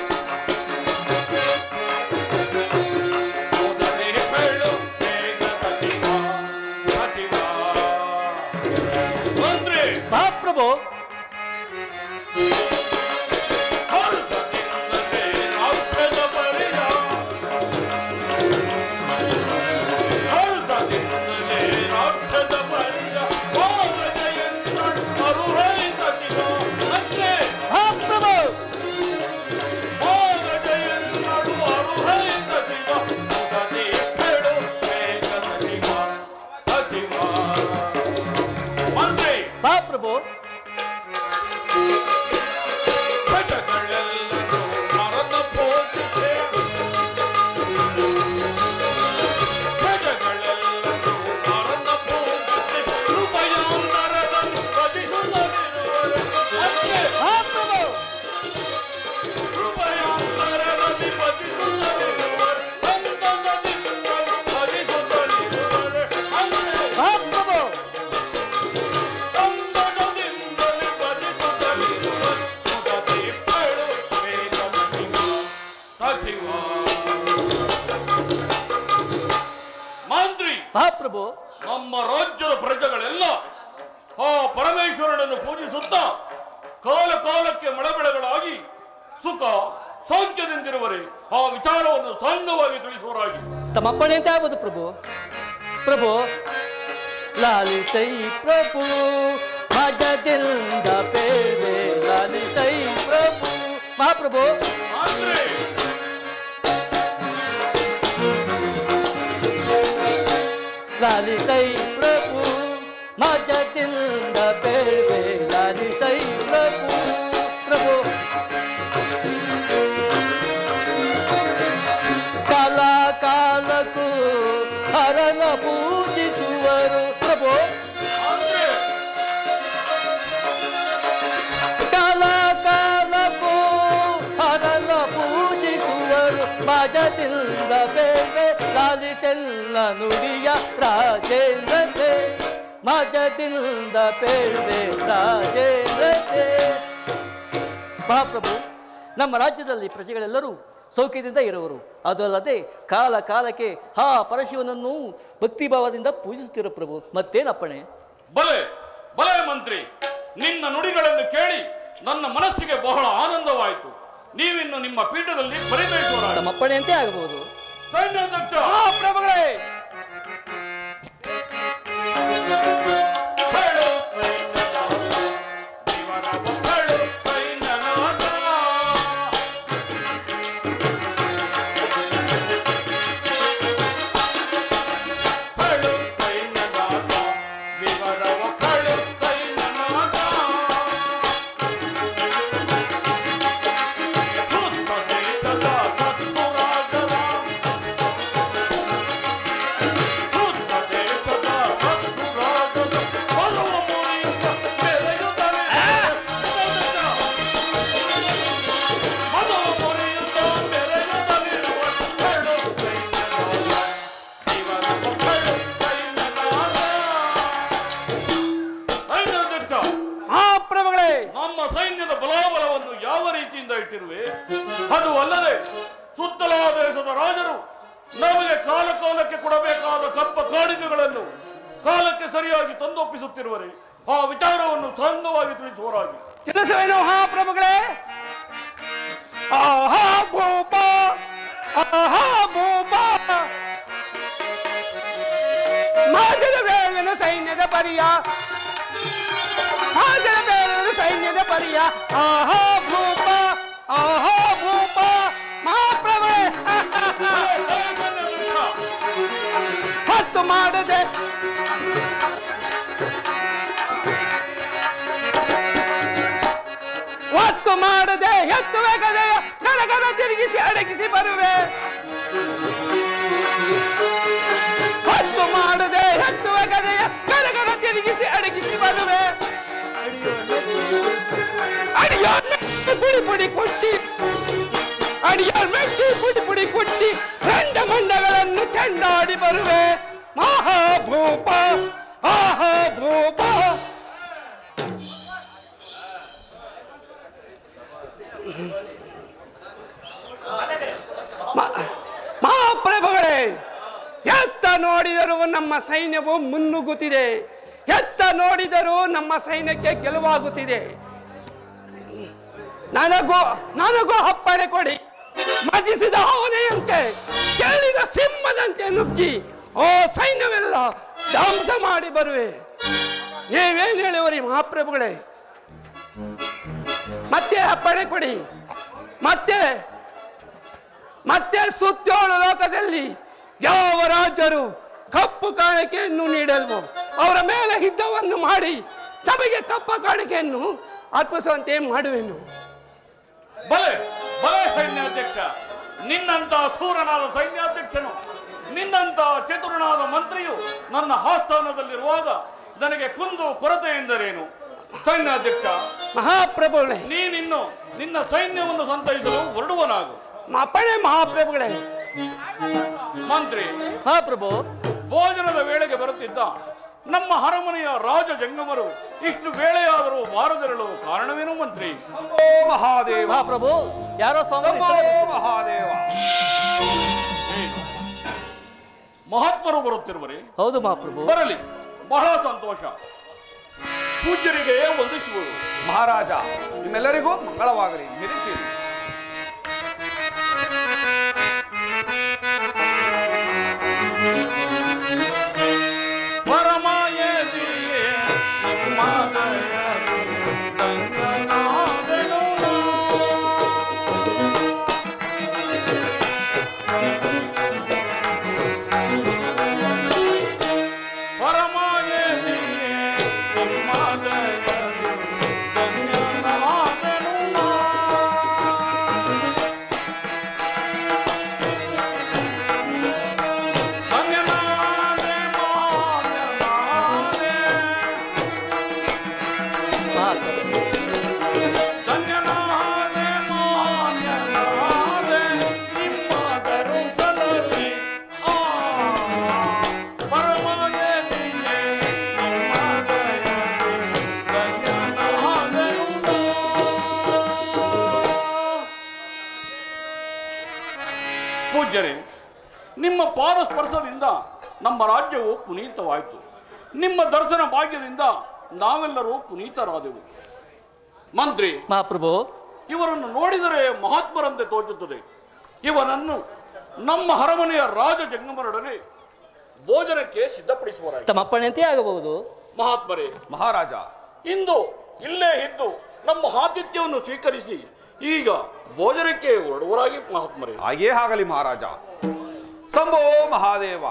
ಮುದದೆ ಪೇಳು ಬೇಗ ಸಚಿವ ಸಚಿವ ಮಂತ್ರಿ ಹಾ ಪ್ರಭು ಹರ್ಷದಿಂದಲೇ ರಾಜ್ಯದ ಪರಿಯ ಹರ್ಷದಿಂದಲೇ ರಾಜ್ಯದ ಪರಿಯ ಹೋಗದೆಯೆಂದಳು ಮರುಹೈ ಸಚಿವ ಮಂತ್ರಿ ಹಾ ಪ್ರಭು ಹೋಗದೆಯೆಂದಳು ಮರುಹೈ ಸಚಿವ ಮುದದೆ ಪೇಳು ಬೇಗ ಸಚಿವ ಸಚಿವ ಮಂತ್ರಿ ಹಾ ಪ್ರಭು ಪ್ರಜೆಗಳೆಲ್ಲರೂ ಮರಣ ಪೋಷಿಸೆ ಪ್ರಜೆಗಳೆಲ್ಲರೂ ಮರಣ ಪೋಷಿಸೆ ಕೃಪಯಾಂತರವನ್ನು ಭಜಿಸುತ್ತಲಿರುವರು ಅಷ್ಟೇ ಹಾ ಪ್ರಭು ಕೃಪಯಾಂತರದಲ್ಲಿ ಭಜಿಸುತ್ತಲಿರುವರು ಸಂತಸದಿಂದಲೂ ಭಜಿಸುತ್ತಲಿರುವರು ಅಷ್ಟೇ ಹಾ ಪ್ರಭು ಸಂತಸದಿಂದಲೂ ಭಜಿಸುತ್ತಲಿರುವರು ಮುದದೆ ಪೇಳು ಬೇಗ ಸಚಿವ ಮಂತ್ರಿ ಹಾ ಪ್ರಭು ನಮ್ಮ ರಾಜ್ಯದ ಪ್ರಜೆಗಳೆಲ್ಲ ಆ ಪರಮೇಶ್ವರನನ್ನು ಪೂಜಿಸುತ್ತಾ ಕಾಲ ಕಾಲಕ್ಕೆ ಮಳೆಬೆಳೆಗಳಾಗಿ ಸುಖ ಸೌಖ್ಯದಿಂದಿರುವರೆ ಆ ವಿಚಾರವನ್ನು ಸಂಘವಾಗಿ ತಿಳಿಸುವರಾಗಿ ತಮ್ಮಪ್ಪಣೆಯಂತೆ ಆಗ್ಬೋದು ಪ್ರಭು ಪ್ರಭು ಲಾಲಿಸೈ ಪ್ರಭು ಮಜದಿಂದ ಪೇವೆ ಲಾಲಿಸೈ ಪ್ರಭು ಮಹಾಪ್ರಭು ಅಂದ್ರೆ ಲಾಲಿಸೈ ಪ್ರಭು ಮಜದಿಂದ ಪೇವೆ ಲಾಲಿಸೈ ಪ್ರಭು ಪ್ರಭು ಕಾಲ ಕಾಲಕ್ಕೂ ಹರನ ಪೂಜಿಸುವರು ಪ್ರಭು ಅಂದ್ರೆ ಕಾಲ ಕಾಲಕ್ಕೂ ಹರನ ಪೂಜಿಸುವರು ಮಜದಿಂದ ಬೇವೆ ಲಾಲಿಸೆಲ್ಲ ನುಡಿಯ ರಾಜೇಂದ್ರತೆ ಮಜದಿಂದ ಬೇವೆ ರಾಜೇಂದ್ರತೆ ಮಹಾಪ್ರಭು ನಮ್ಮ ರಾಜ್ಯದಲ್ಲಿ ಪ್ರಜೆಗಳೆಲ್ಲರೂ ಸೌಖ್ಯದಿಂದ ಇರುವರು ಅದು ಅಲ್ಲದೆ ಕಾಲ ಕಾಲಕ್ಕೆ ಹಾ ಪರಶಿವನನ್ನು ಭಕ್ತಿಭಾವದಿಂದ ಪೂಜಿಸುತ್ತಿರೋ ಪ್ರಭು ಮತ್ತೇನಪ್ಪಣೆ ಬಲೆ ಬಲೆ ಮಂತ್ರಿ ನಿನ್ನ ನುಡಿಗಳನ್ನು ಕೇಳಿ ನನ್ನ ಮನಸ್ಸಿಗೆ ಬಹಳ ಆನಂದವಾಯಿತು ನೀವಿನ್ನು ನಿಮ್ಮ ಪೀಠದಲ್ಲಿ ಪರಿಗಣಿಸುವರಾಗಿ ತಮ್ಮಪ್ಪಣೆಯಂತೆ ಆಗಬಹುದು ಸೈನ್ಯಾಧ್ಯಕ್ಷ ಪ್ರಭುಗಳೇ ಹೇಳು ಸೈನ್ಯನಾಥ, ವಿವರವು ಹೇಳು ಸೈನ್ಯನಾಥ. ಹೇಳು ಸೈನ್ಯನಾಥ, ವಿವರವು ಹೇಳು ಸೈನ್ಯನಾಥ. ಸುತ್ತ ದೇಶದ ಸತ್ತು ರಾಜರ ಸುತ್ತ ದೇಶದ ಸತ್ತು ರಾಜರ ಬರುವ ಮುರಿಯುತ್ತ ಮೆರೆಯುತ್ತಲೇ ಬರುವ ಮುರಿಯುತ್ತ ಮೆರೆಯುತ್ತಲಿರುವ ಹೇಳು ಸೈನ್ಯನಾಥ, ಇವರ ಮಕ್ಕಳು ಸೈನ್ಯನಾಥ. ಸೈನ್ಯಾಧ್ಯಕ್ಷ, ಪ್ರಭುಗಳೇ ನಮ್ಮ ಸೈನ್ಯದ ಬಲಾಬಲವನ್ನು ಯಾವ ರೀತಿಯಿಂದ ಇಟ್ಟಿರುವೆ ಅದು ಅಲ್ಲದೆ ಸುತ್ತಲ ದೇಶದ ರಾಜರು ನಮಗೆ ಕಾಲ ಕಾಲಕ್ಕೆ ಕೊಡಬೇಕಾದ ಕಪ್ಪ ಕಾಣಿಕೆಗಳನ್ನು ಕಾಲಕ್ಕೆ ಸರಿಯಾಗಿ ತಂದೊಪ್ಪಿಸುತ್ತಿರುವರೆ ಆ ವಿಚಾರವನ್ನು ಸಂಘವಾಗಿ ತಿಳಿಸುವರಾಗಿ ತಿಳಿಸುವೇನು ಹಾ ಪ್ರಭುಗಳೇ ಆಹಾ ಭೂಪ ಆಹಾ ಭೂಪ ಮಾಜದ ವೇಳನು ಸೈನ್ಯದ ಪರಿಯ ಅಡಿಯ ಆಹಾ ಭೂಪ ಆಹಾ ಭೂಪ ಮಹಾಪ್ರಭುಗಳೇ ಹತ್ತು ಮಾಡದೆ ಒತ್ತು ಮಾಡದೆ ಎತ್ತುವೆ ಗದೆಯ ಕರಗರ ತಿರುಗಿಸಿ ಅಡಗಿಸಿ ಬರುವೆ ಒತ್ತು ಮಾಡದೆ ಎತ್ತುವೆ ಗದೆಯ ಕರಗರ ತಿರುಗಿಸಿ ಅಡಗಿಸಿ ಬರುವೆ ಅಡಿಯಾರ್ ಮೆಟ್ಟಿ ಪುಡಿ ಪುಡಿ ಕುಟ್ಟಿ ಅಡಿಯಾರ್ ಮೆಟ್ಟಿ ಪುಡಿ ಪುಡಿ ಕುಟ್ಟಿ ರಂಡ ಮಂಡಗಳನ್ನು ಚೆಂಡಾಡಿ ಬರುವೆ ಮಹಾಭೂಪ ಆಹಾ ಭೂಪ ಮ- ಮಹಾಪ್ರಭುಗಳೇ ಎತ್ತ ನೋಡಿದರೂ ನಮ್ಮ ಸೈನ್ಯವು ಮುನ್ನುಗ್ಗುತ್ತಿದೆ ಎತ್ತ ನೋಡಿದರೂ ನಮ್ಮ ಸೈನ್ಯಕ್ಕೆ ಗೆಲುವಾಗುತ್ತಿದೆ ನನಗೂ ನನಗೂ ಅಪ್ಪಣೆ ಕೊಡಿ ಮದಿಸಿದ ಆನೆಯಂತೆ ಕೇಳಿದ ಸಿಂಹದಂತೆ ನುಗ್ಗಿ ಓ ಸೈನ್ಯವೆಲ್ಲ ಧ್ವಂಸ ಮಾಡಿ ಬರುವೆ ನೀವೇನು ಹೇಳುವರಿ ಮಹಾಪ್ರಭುಗಳೇ ಮತ್ತೆ ಅಪ್ಪಣೆ ಕೊಡಿ ಮತ್ತೆ ಮತ್ತೆ ಸುತ್ತೇಳು ಲೋಕದಲ್ಲಿ ಯಾವ ರಾಜರು ಕಪ್ಪು ಕಾಣಿಕೆಯನ್ನು ನೀಡಲ್ವೋ ಅವರ ಮೇಲೆ ಯುದ್ಧವನ್ನು ಮಾಡಿ ತಮಗೆ ಕಪ್ಪ ಕಾಣಿಕೆಯನ್ನು ಅರ್ಪಿಸುವಂತೆ ಮಾಡುವೆನು ಬಲೆ ಬಲೆ ಸೈನ್ಯಾಧ್ಯಕ್ಷ ನಿನ್ನಂತ ಸೂರನಾದ ಸೈನ್ಯಾಧ್ಯಕ್ಷನು ನಿನ್ನಂತ ಚತುರನಾದ ಮಂತ್ರಿಯು ನನ್ನ ಆಸ್ಥಾನದಲ್ಲಿರುವಾಗ ನನಗೆ ಕುಂದು ಕೊರತೆ ಎಂದರೇನು ಸೈನ್ಯಾಧ್ಯಕ್ಷ ಮಹಾಪ್ರಭುಗಳೇ ನೀನಿನ್ನು ನಿನ್ನ ಸೈನ್ಯವನ್ನು ಸಂತೈಸಲು ಹೊರಡುವನಾಗು ಅಪ್ಪಣೆ ಮಹಾಪ್ರಭುಗಳೇ ಮಂತ್ರಿ ಮಹಾಪ್ರಭು ಭೋಜನದ ವೇಳೆಗೆ ಬರುತ್ತಿದ್ದ ನಮ್ಮ ಅರಮನೆಯ ರಾಜ ಜಂಗಮರು ಇಷ್ಟು ವೇಳೆಯಾದರೂ ಬಾರದಿರಲು ಕಾರಣವೇನು ಮಂತ್ರಿ ಮಹಾದೇವ ಮಹಾಪ್ರಭು ಯಾರೋ ಸ್ವಾಮಿ ಮಹಾದೇವ ಏನು? ಮಹಾತ್ಮರು ಬರುತ್ತಿರುವರೆ ಹೌದು ಮಹಾಪ್ರಭು ಬರಲಿ ಬಹಳ ಸಂತೋಷ ಪೂಜ್ಯರಿಗೆ ವಂದಿಸುವುದು ಮಹಾರಾಜ ನಿಮ್ಮೆಲ್ಲರಿಗೂ ಮಂಗಳವಾಗಲಿ ನಿರೀತೀರಿ ಪರಮಾಯದಿಯೇ ನಿಮ್ಮ ದಯವು ದಂಗನಾದೆನು ನಾ. ಪರಮಾಯದಿಯೇ ನಿಮ್ಮ ದಯವು ದಂಗನಾದೆನು ನಾ. ಧನ್ಯನಾದೆ ಮಾನ್ಯನಾದೆ. ಧನ್ಯನಾದೆ ಮಾನ್ಯನಾದೆ ನಿಮ್ಮ ದರುಸಲಲ್ಲಿ. ಆ, ಪರಮಾಯದಿಯೇ ನಿಮ್ಮ ದಯದಿ ಧನ್ಯನಾದೆನು ನಾ. ಪೂಜ್ಯರೇ ನಿಮ್ಮ ಪಾದ ಸ್ಪರ್ಶದಿಂದ ನಮ್ಮ ರಾಜ್ಯವು ಪುನೀತವಾಯಿತು ನಿಮ್ಮ ದರ್ಶನ ಭಾಗ್ಯದಿಂದ ನಾವೆಲ್ಲರೂ ಪುನೀತರಾದೆವು ಮಂತ್ರಿ ಮಹಾಪ್ರಭು ಇವರನ್ನು ನೋಡಿದರೆ ಮಹಾತ್ಮರಂತೆ ತೋಚುತ್ತದೆ ಇವನನ್ನು ನಮ್ಮ ಅರಮನೆಯ ರಾಜ ಜಂಗಮರೊಡನೆ ಭೋಜನಕ್ಕೆ ಸಿದ್ಧಪಡಿಸುವರಾಗಿ ತಮ್ಮ ಅಪ್ಪಣೆಯಂತೆ ಆಗಬಹುದು ಮಹಾತ್ಮರೇ ಮಹಾರಾಜ ಇಂದು ಇಲ್ಲೇ ಇದ್ದು ನಮ್ಮ ಆತಿಥ್ಯವನ್ನು ಸ್ವೀಕರಿಸಿ ಈಗ ಭೋಜನಕ್ಕೆ ಹೊರಡುವರಾಗಿ ಮಹಾತ್ಮರೇ ಹಾಗೇ ಆಗಲಿ ಮಹಾರಾಜ ಸಂಭೋ ಮಹಾದೇವ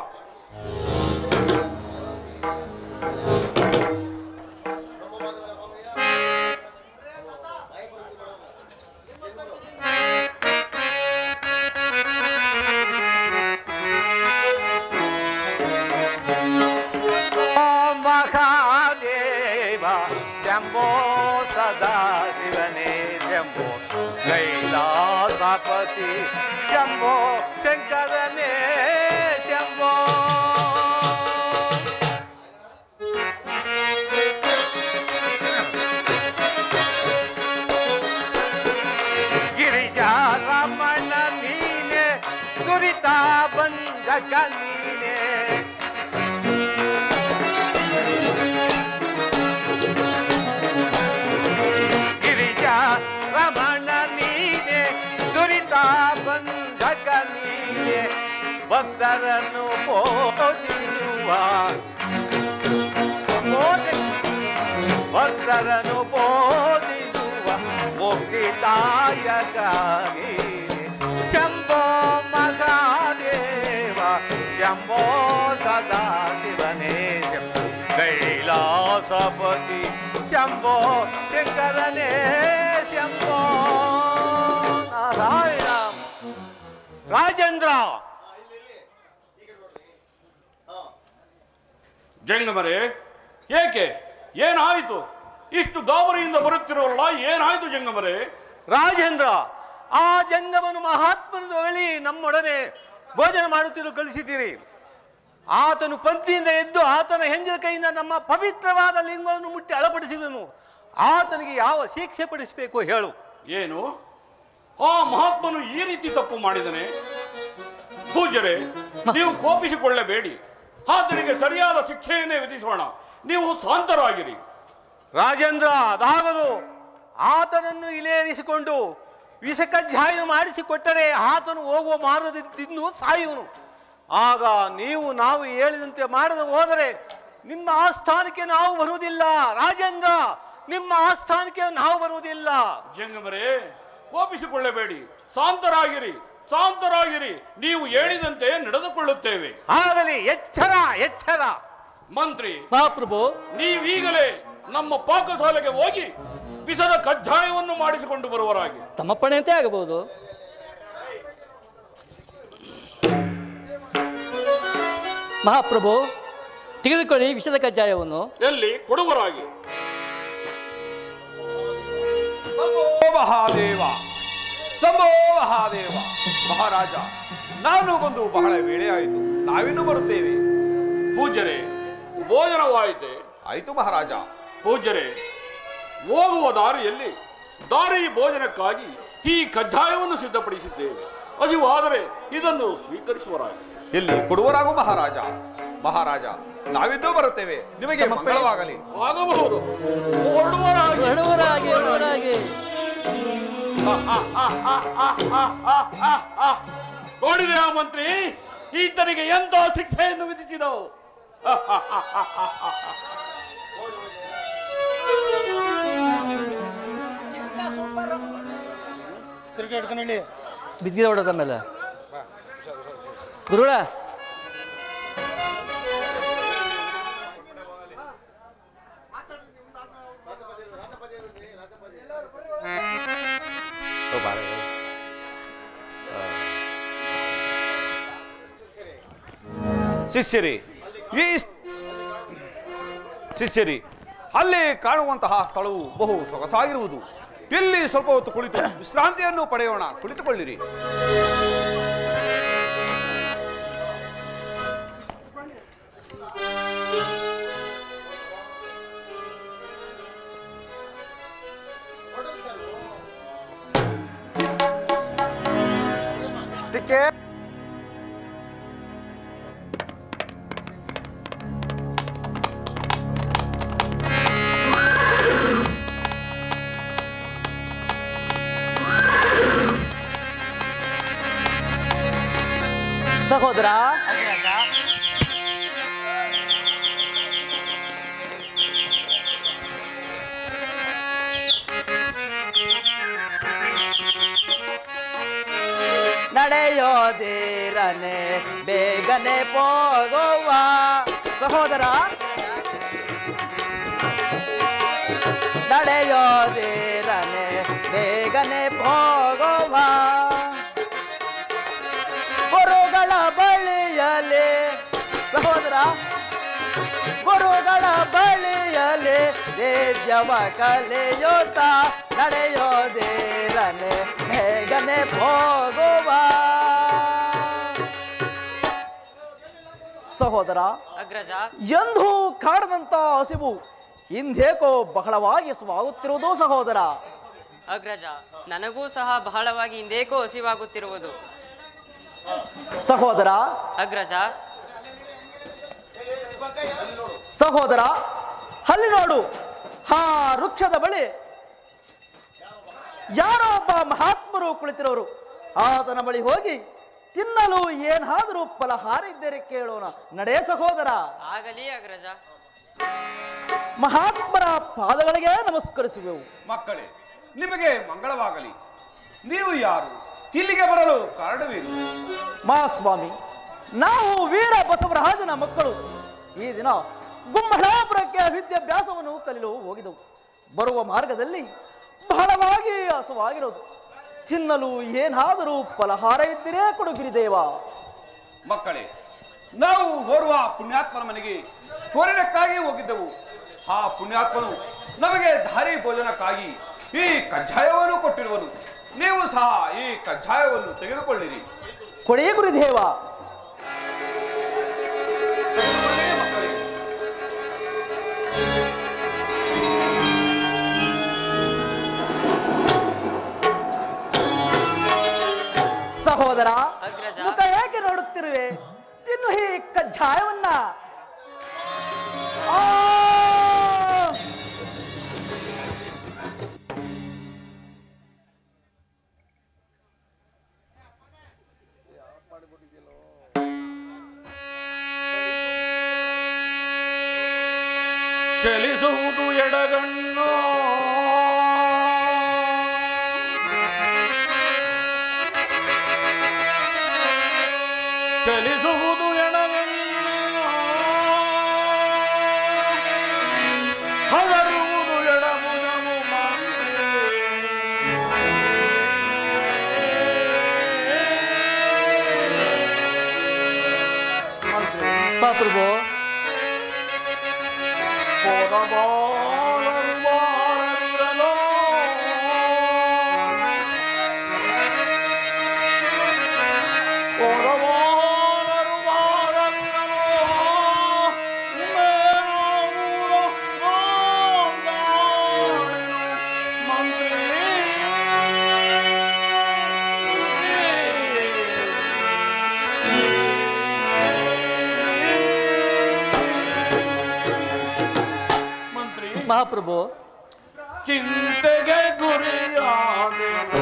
ಮಹಾದೇವ ಶಂಭೋ ಸದಾ ಶಿವನೇ ಶಂಭೋ ಕೈಲಾಸಪತಿ ಶಂಭೋ ಶಂಕರನೇ ಶಂಭೋ ಗಿರಿಜಾ ರಮಣ ನೀನೆ ದುರಿತ ಬಂಧಕ ನೀನೆ ಗಿರಿಜಾ ರಮಣ ನೀನೆ ದುರಿತ ಬಂಧಕ ನೀನೆ ಭಕ್ತರನ್ನು ಪೋಷಿಸುವ ಪೋಷಿ- ಭಕ್ತರನ್ನು ಪೋಷಿಸುವ ಮುಕ್ತಿದಾಯಕಾಗಿ ಶಂಭೋ ಮಹಾದೇವ ಶಂಭೋ ಸದಾ ಶಿವನೇ ಶಂಭೋ ಕೈಲಾಸಪತಿ ಶಂಭೋ ಶಂಕರನೇ ಶಂಭೋ ನಾರಾಯಣ ರಾಜೇಂದ್ರ ಜಂಗಮರೇ ಏಕೆ ಏನಾಯಿತು ಇಷ್ಟು ಗಾಬರಿಯಿಂದ ಬರುತ್ತಿರೋಲ್ಲ ಏನಾಯಿತು ಜಂಗಮರೇ ರಾಜೇಂದ್ರ ಆ ಜಂಗಮನು ಮಹಾತ್ಮನನ್ನು ಹೊಗಳಿ ನಮ್ಮೊಡನೆ ಭೋಜನ ಮಾಡುತ್ತಿರು ಕಳಿಸಿದ್ದೀರಿ ಆತನು ಪಂಕ್ತಿಯಿಂದ ಎದ್ದು ಆತನ ಹೆಂಜಲ ಕೈಯಿಂದ ನಮ್ಮ ಪವಿತ್ರವಾದ ಲಿಂಗವನ್ನು ಮುಟ್ಟಿ ಅಳಪಡಿಸಿದನು ಆತನಿಗೆ ಯಾವ ಶಿಕ್ಷೆ ಪಡಿಸಬೇಕು ಹೇಳು ಏನು ಆ ಮಹಾತ್ಮನು ಈ ರೀತಿ ತಪ್ಪು ಮಾಡಿದನೆ ಪೂಜ್ಯರೇ ನೀವು ಕೋಪಿಸಿಕೊಳ್ಳಬೇಡಿ ಆತನಿಗೆ ಸರಿಯಾದ ಶಿಕ್ಷೆಯನ್ನೇ ವಿಧಿಸೋಣ ನೀವು ಶಾಂತರಾಗಿರಿ ರಾಜೇಂದ್ರ ಅದಾಗದು ಆತನನ್ನು ಇಲೇರಿಸಿಕೊಂಡು ವಿಷಕಜ್ಜಾಯನ ಮಾಡಿಸಿಕೊಟ್ಟರೆ ಆತನು ಹೋಗುವ ಮಾರ್ಗದಲ್ಲಿ ತಿನ್ನು ಸಾಯುವನು ಆಗ ನೀವು ನಾವು ಹೇಳಿದಂತೆ ಮಾಡದೆ ಹೋದರೆ ನಿಮ್ಮ ಆಸ್ಥಾನಕ್ಕೆ ನಾವು ಬರುವುದಿಲ್ಲ ರಾಜೇಂದ್ರ ನಿಮ್ಮ ಆಸ್ಥಾನಕ್ಕೆ ನಾವು ಬರುವುದಿಲ್ಲ ಜಂಗಮರೇ ಕೋಪಿಸಿಕೊಳ್ಳಬೇಡಿ ಶಾಂತರಾಗಿರಿ ಶಾಂತರಾಗಿರಿ ನೀವು ಹೇಳಿದಂತೆ ನಡೆದುಕೊಳ್ಳುತ್ತೇವೆ ಆಗಲಿ ಎಚ್ಚರ ಎಚ್ಚರ ಮಂತ್ರಿ ಮಹಾಪ್ರಭು ನೀವೀಗಲೇ ನಮ್ಮ ಪಾಕಶಾಲೆಗೆ ಹೋಗಿ ಬಿಸದ ಕಜ್ಜಾಯವನ್ನು ಮಾಡಿಸಿಕೊಂಡು ಬರುವರಾಗಿ ತಮ್ಮ ಪಣೆಯಂತೆ ಆಗಬಹುದು ಮಹಾಪ್ರಭು ತೆಗೆದುಕೊಳ್ಳಿ ವಿಷದ ಕಜ್ಜಾಯವನ್ನು ಎಲ್ಲಿ ಕೊಡುವರಾಗಿ ಓ ಮಹಾದೇವ ಸಂಭೋ ಮಹಾದೇವ ಮಹಾರಾಜ ನಾನು ಬಂದು ಬಹಳ ವೇಳೆಯಾಯಿತು ನಾವಿನ್ನೂ ಬರುತ್ತೇವೆ ಪೂಜ್ಯರೇ ಭೋಜನವಾಯಿತೆ ಆಯಿತು ಮಹಾರಾಜ ಪೂಜ್ಯರೇ ಹೋಗುವ ದಾರಿಯಲ್ಲಿ ದಾರಿ ಭೋಜನಕ್ಕಾಗಿ ಈ ಕಜ್ಜಾಯವನ್ನು ಸಿದ್ಧಪಡಿಸಿದ್ದೇವೆ ಹಸಿವಾದರೆ ಇದನ್ನು ಸ್ವೀಕರಿಸುವರಾಗಿ ಎಲ್ಲಿ ಕೊಡುವರಾಗು ಮಹಾರಾಜ ಮಹಾರಾಜ ನಾವಿದ್ದೂ ಬರುತ್ತೇವೆ ನಿಮಗೆ ಮಂಗಳವಾಗಲಿ ಆಗಬಹುದು ಹೊರಡುವರಾಗಿ ಹೊರಡುವರಾಗಿ ಹೊರಡುವರಾಗಿ ನೋಡಿದೆ ಆ ಮಂತ್ರಿ ಈತನಿಗೆ ಎಂತ ಶಿಕ್ಷೆಯನ್ನು ವಿಧಿಸಿದವು ಬಿದ್ದಿದೆ ಹೊಡೋದ ಮೇಲೆ ಗುರುಗಳ ಶಿಷ್ಯರಿ ಈ ಸ್- ಶಿಷ್ಯರಿ ಅಲ್ಲಿ ಕಾಣುವಂತಹ ಸ್ಥಳವು ಬಹು ಸೊಗಸಾಗಿರುವುದು ಇಲ್ಲಿ ಸ್ವಲ್ಪ ಹೊತ್ತು ಕುಳಿತು ವಿಶ್ರಾಂತಿಯನ್ನು ಪಡೆಯೋಣ ಕುಳಿತುಕೊಳ್ಳಿರಿ ಇಷ್ಟಕ್ಕೆ ಸಹೋದರ ನಡೆಯೋದಿರನೆ ಬೇಗನೆ ಹೋಗುವ ಸಹೋದರ ನಡೆಯೋದಿರನೆ ಬೇಗನೆ ಹೋಗುವ ಗುರುಗಳ ಬಳಿಯಲಿ ಸಹೋದರ ಗುರುಗಳ ಬಳಿಯಲಿ ವೇದ್ಯವ ಕಲಿಯುತ್ತ ನಡೆಯೋದಿರನೆ ಬೇಗನೆ ಹೋಗುವ ಸಹೋದರ ಅಗ್ರಜ ಎಂದೂ ಕಾಡದಂತ ಹಸಿವು ಇಂದೇಕೋ ಬಹಳವಾಗಿ ಹಸುವಾಗುತ್ತಿರುವುದು ಸಹೋದರ ಅಗ್ರಜ ನನಗೂ ಸಹ ಬಹಳವಾಗಿ ಇಂದೇಕೋ ಹಸಿವಾಗುತ್ತಿರುವುದು ಸಹೋದರ ಅಗ್ರಜ ಸಹೋದರ ಅಲ್ಲಿ ನೋಡು ಆ ವೃಕ್ಷದ ಬಳಿ ಯಾರೋ ಒಬ್ಬ ಮಹಾತ್ಮರು ಕುಳಿತಿರೋರು ಆತನ ಬಳಿ ಹೋಗಿ ತಿನ್ನಲು ಏನಾದರೂ ಫಲಹಾರ ಇದ್ದರೆ ಕೇಳೋಣ ನಡೆ ಸಹೋದರ ಆಗಲಿ ಅಗ್ರಜ ಮಹಾತ್ಮರ ಪಾದಗಳಿಗೆ ನಮಸ್ಕರಿಸುವೆವು ಮಕ್ಕಳೇ ನಿಮಗೆ ಮಂಗಳವಾಗಲಿ ನೀವು ಯಾರು ಇಲ್ಲಿಗೆ ಬರಲು ಕಾರಣವೇನು ಮಹಾಸ್ವಾಮಿ ನಾವು ವೀರ ಬಸವರಾಜನ ಮಕ್ಕಳು ಈ ದಿನ ಗುಮ್ಮಳಾಪುರಕ್ಕೆ ವಿದ್ಯಾಭ್ಯಾಸವನ್ನು ಕಲಿಯಲು ಹೋಗಿದವು ಬರುವ ಮಾರ್ಗದಲ್ಲಿ ಬಹಳವಾಗಿ ಹಸುವಾಗಿರೋದು ತಿನ್ನಲು ಏನಾದರೂ ಫಲಹಾರ ಇದ್ದಿರೇ ಕೊಡು ಗಿರಿದೇವ ಮಕ್ಕಳೇ ನಾವು ಓರ್ವ ಪುಣ್ಯಾತ್ಮನ ಮನೆಗೆ ಕೋರಿನಕ್ಕಾಗಿ ಹೋಗಿದ್ದೆವು ಆ ಪುಣ್ಯಾತ್ಮನು ನಮಗೆ ದಾರಿ ಭೋಜನಕ್ಕಾಗಿ ಈ ಕಜ್ಜಾಯವನ್ನು ಕೊಟ್ಟಿರುವನು ನೀವು ಸಹ ಈ ಕಜ್ಜಾಯವನ್ನು ತೆಗೆದುಕೊಳ್ಳಿರಿ ಕೊಡೇ ಗುರುದೇವ ಸಹೋದರ ಮುಖ ಏಕೆ ನೋಡುತ್ತಿರುವೆ ತಿನ್ನು ಈ ಕಜ್ಜಾಯವನ್ನ ಆ! ಚಲಿಸುವುದು ಎಡಗಣ್ಣು ಚಲಿಸುವುದು ಎಡಗಣ್ಣು ಹಗರುವುದು ಎಡಭುಜವು ಬಾ ಪ್ರಭು ಮಹಾಪ್ರಭು ಚಿಂತೆಗೆ ಗುರಿಯಾದೆನು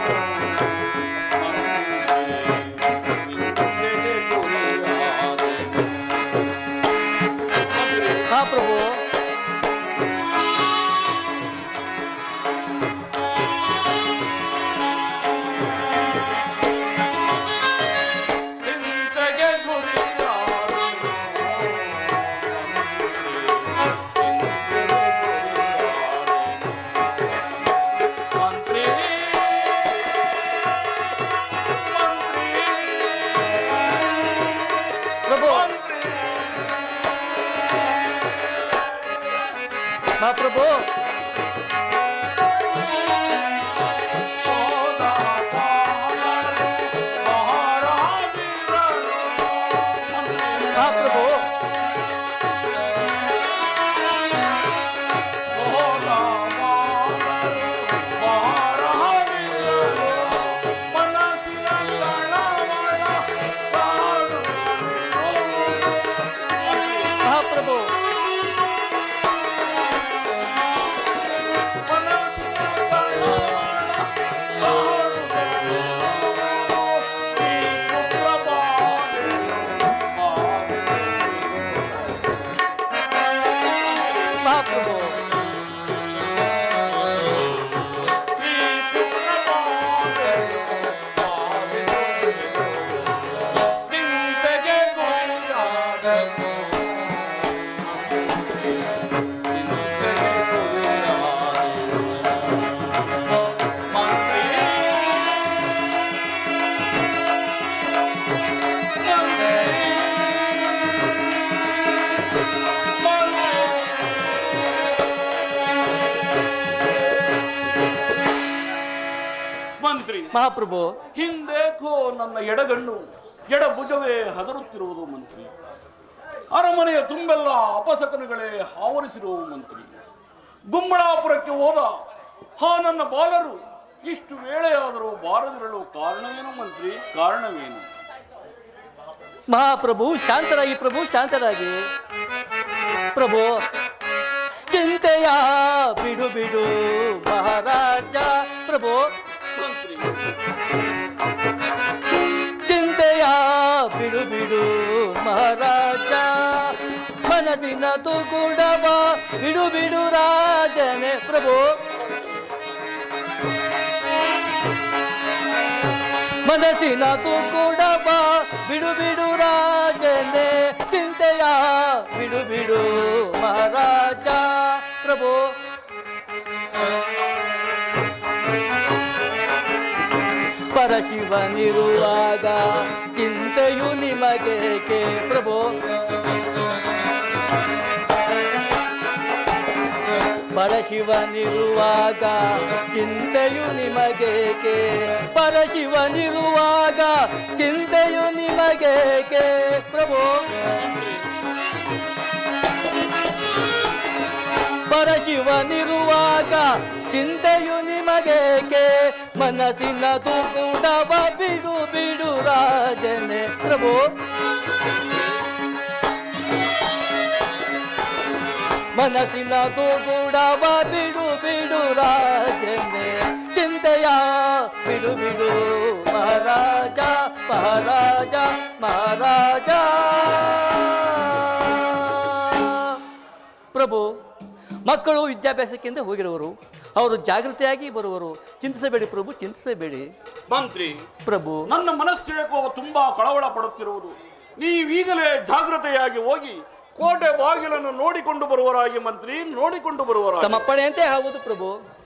ಮಹಾಪ್ರಭು ಚಿಂತೆಗೆ ಗುರಿಯಾದೆನು ಮಂತ್ರಿ ಪ್ರಭು ಮಹಾಪ್ರಭು ಮಹಾಪ್ರಭು ಮಹಾಪ್ರಭು ಮಹಾಪ್ರಭು ಮಂತ್ರಿ ಮಹಾಪ್ರಭು ಹಿಂದೇಕೋ ನನ್ನ ಎಡಗಣ್ಣು ಎಡ ಭುಜವೇ ಹದರುತ್ತಿರುವುದು ಮಂತ್ರಿ ಅರಮನೆಯ ತುಂಬೆಲ್ಲ ಅಪಸಕನಗಳೇ ಆವರಿಸಿರುವು ಮಂತ್ರಿ ಗುಮ್ಮಳಾಪುರಕ್ಕೆ ಹೋದ ಹಾ ನನ್ನ ಬಾಲರು ಇಷ್ಟು ವೇಳೆಯಾದರೂ ಬಾರದಿರಲು ಕಾರಣವೇನು ಮಂತ್ರಿ ಕಾರಣವೇನು ಮಹಾಪ್ರಭು ಶಾಂತರಾಗಿ ಪ್ರಭು ಶಾಂತರಾಗಿ ಪ್ರಭು ಚಿಂತೆಯ ಬಿಡು ಬಿಡು ಮಹಾರಾಜ ಪ್ರಭು ಚಿಂತೆಯ ಬಿಡು ಬಿಡು ಮಹಾರಾಜ ಮನಸ್ಸಿನ ತುಗುಡವ ಬಿಡು ಬಿಡು ರಾಜನೇ ಪ್ರಭು ಮನಸ್ಸಿನ ತೂಕುಡವ ಬಿಡು ಬಿಡು ರಾಜನೇ ಚಿಂತೆಯ ಬಿಡು ಬಿಡು ಮಹಾರಾಜ ಪ್ರಭು ಪರಶಿವನಿರುವಾಗ ಚಿಂತೆಯು ನಿಮಗೇಕೆ ಪ್ರಭು ಪರಶಿವನಿರುವಾಗ ಚಿಂತೆಯು ನಿಮಗೇಕೆ ಪರಶಿವನಿರುವಾಗ ಚಿಂತೆಯು ನಿಮಗೇಕೆ ಪ್ರಭು ಪರಶಿವನಿರುವಾಗ ಚಿಂತೆಯು ನಿಮಗೇಕೆ ಮನಸ್ಸಿನ ತೂಕುಡವ ಬಿಡು ಬಿಡು ರಾಜನೇ ಪ್ರಭು ಮನಸ್ಸಿನ ತೂಗುಡವ ಬಿಡು ಬಿಡು ರಾಜನೇ ಚಿಂತೆಯ ಬಿಡು ಬಿಡು ಮಹಾರಾಜ ಮಹಾರಾಜ ಮಹಾರಾಜ ಪ್ರಭು ಮಕ್ಕಳು ವಿದ್ಯಾಭ್ಯಾಸಕ್ಕೆಂದು ಹೋಗಿರುವರು ಅವರು ಜಾಗೃತಿಯಾಗಿ ಬರುವರು ಚಿಂತಿಸಬೇಡಿ ಪ್ರಭು ಚಿಂತಿಸಬೇಡಿ ಮಂತ್ರಿ ಪ್ರಭು ನನ್ನ ಮನಸ್ಸೇಕೋ ತುಂಬಾ ಕಳವಳ ಪಡುತ್ತಿರುವುದು ನೀವೀಗಲೇ ಜಾಗೃತೆಯಾಗಿ ಹೋಗಿ ಕೋಟೆ ಬಾಗಿಲನ್ನು ನೋಡಿಕೊಂಡು ಬರುವರಾಗಿ ಮಂತ್ರಿ ನೋಡಿಕೊಂಡು ಬರುವರಾಗಿ ತಮ್ಮ ಪಡೆಯಂತೆ ಆಗುವುದು ಪ್ರಭು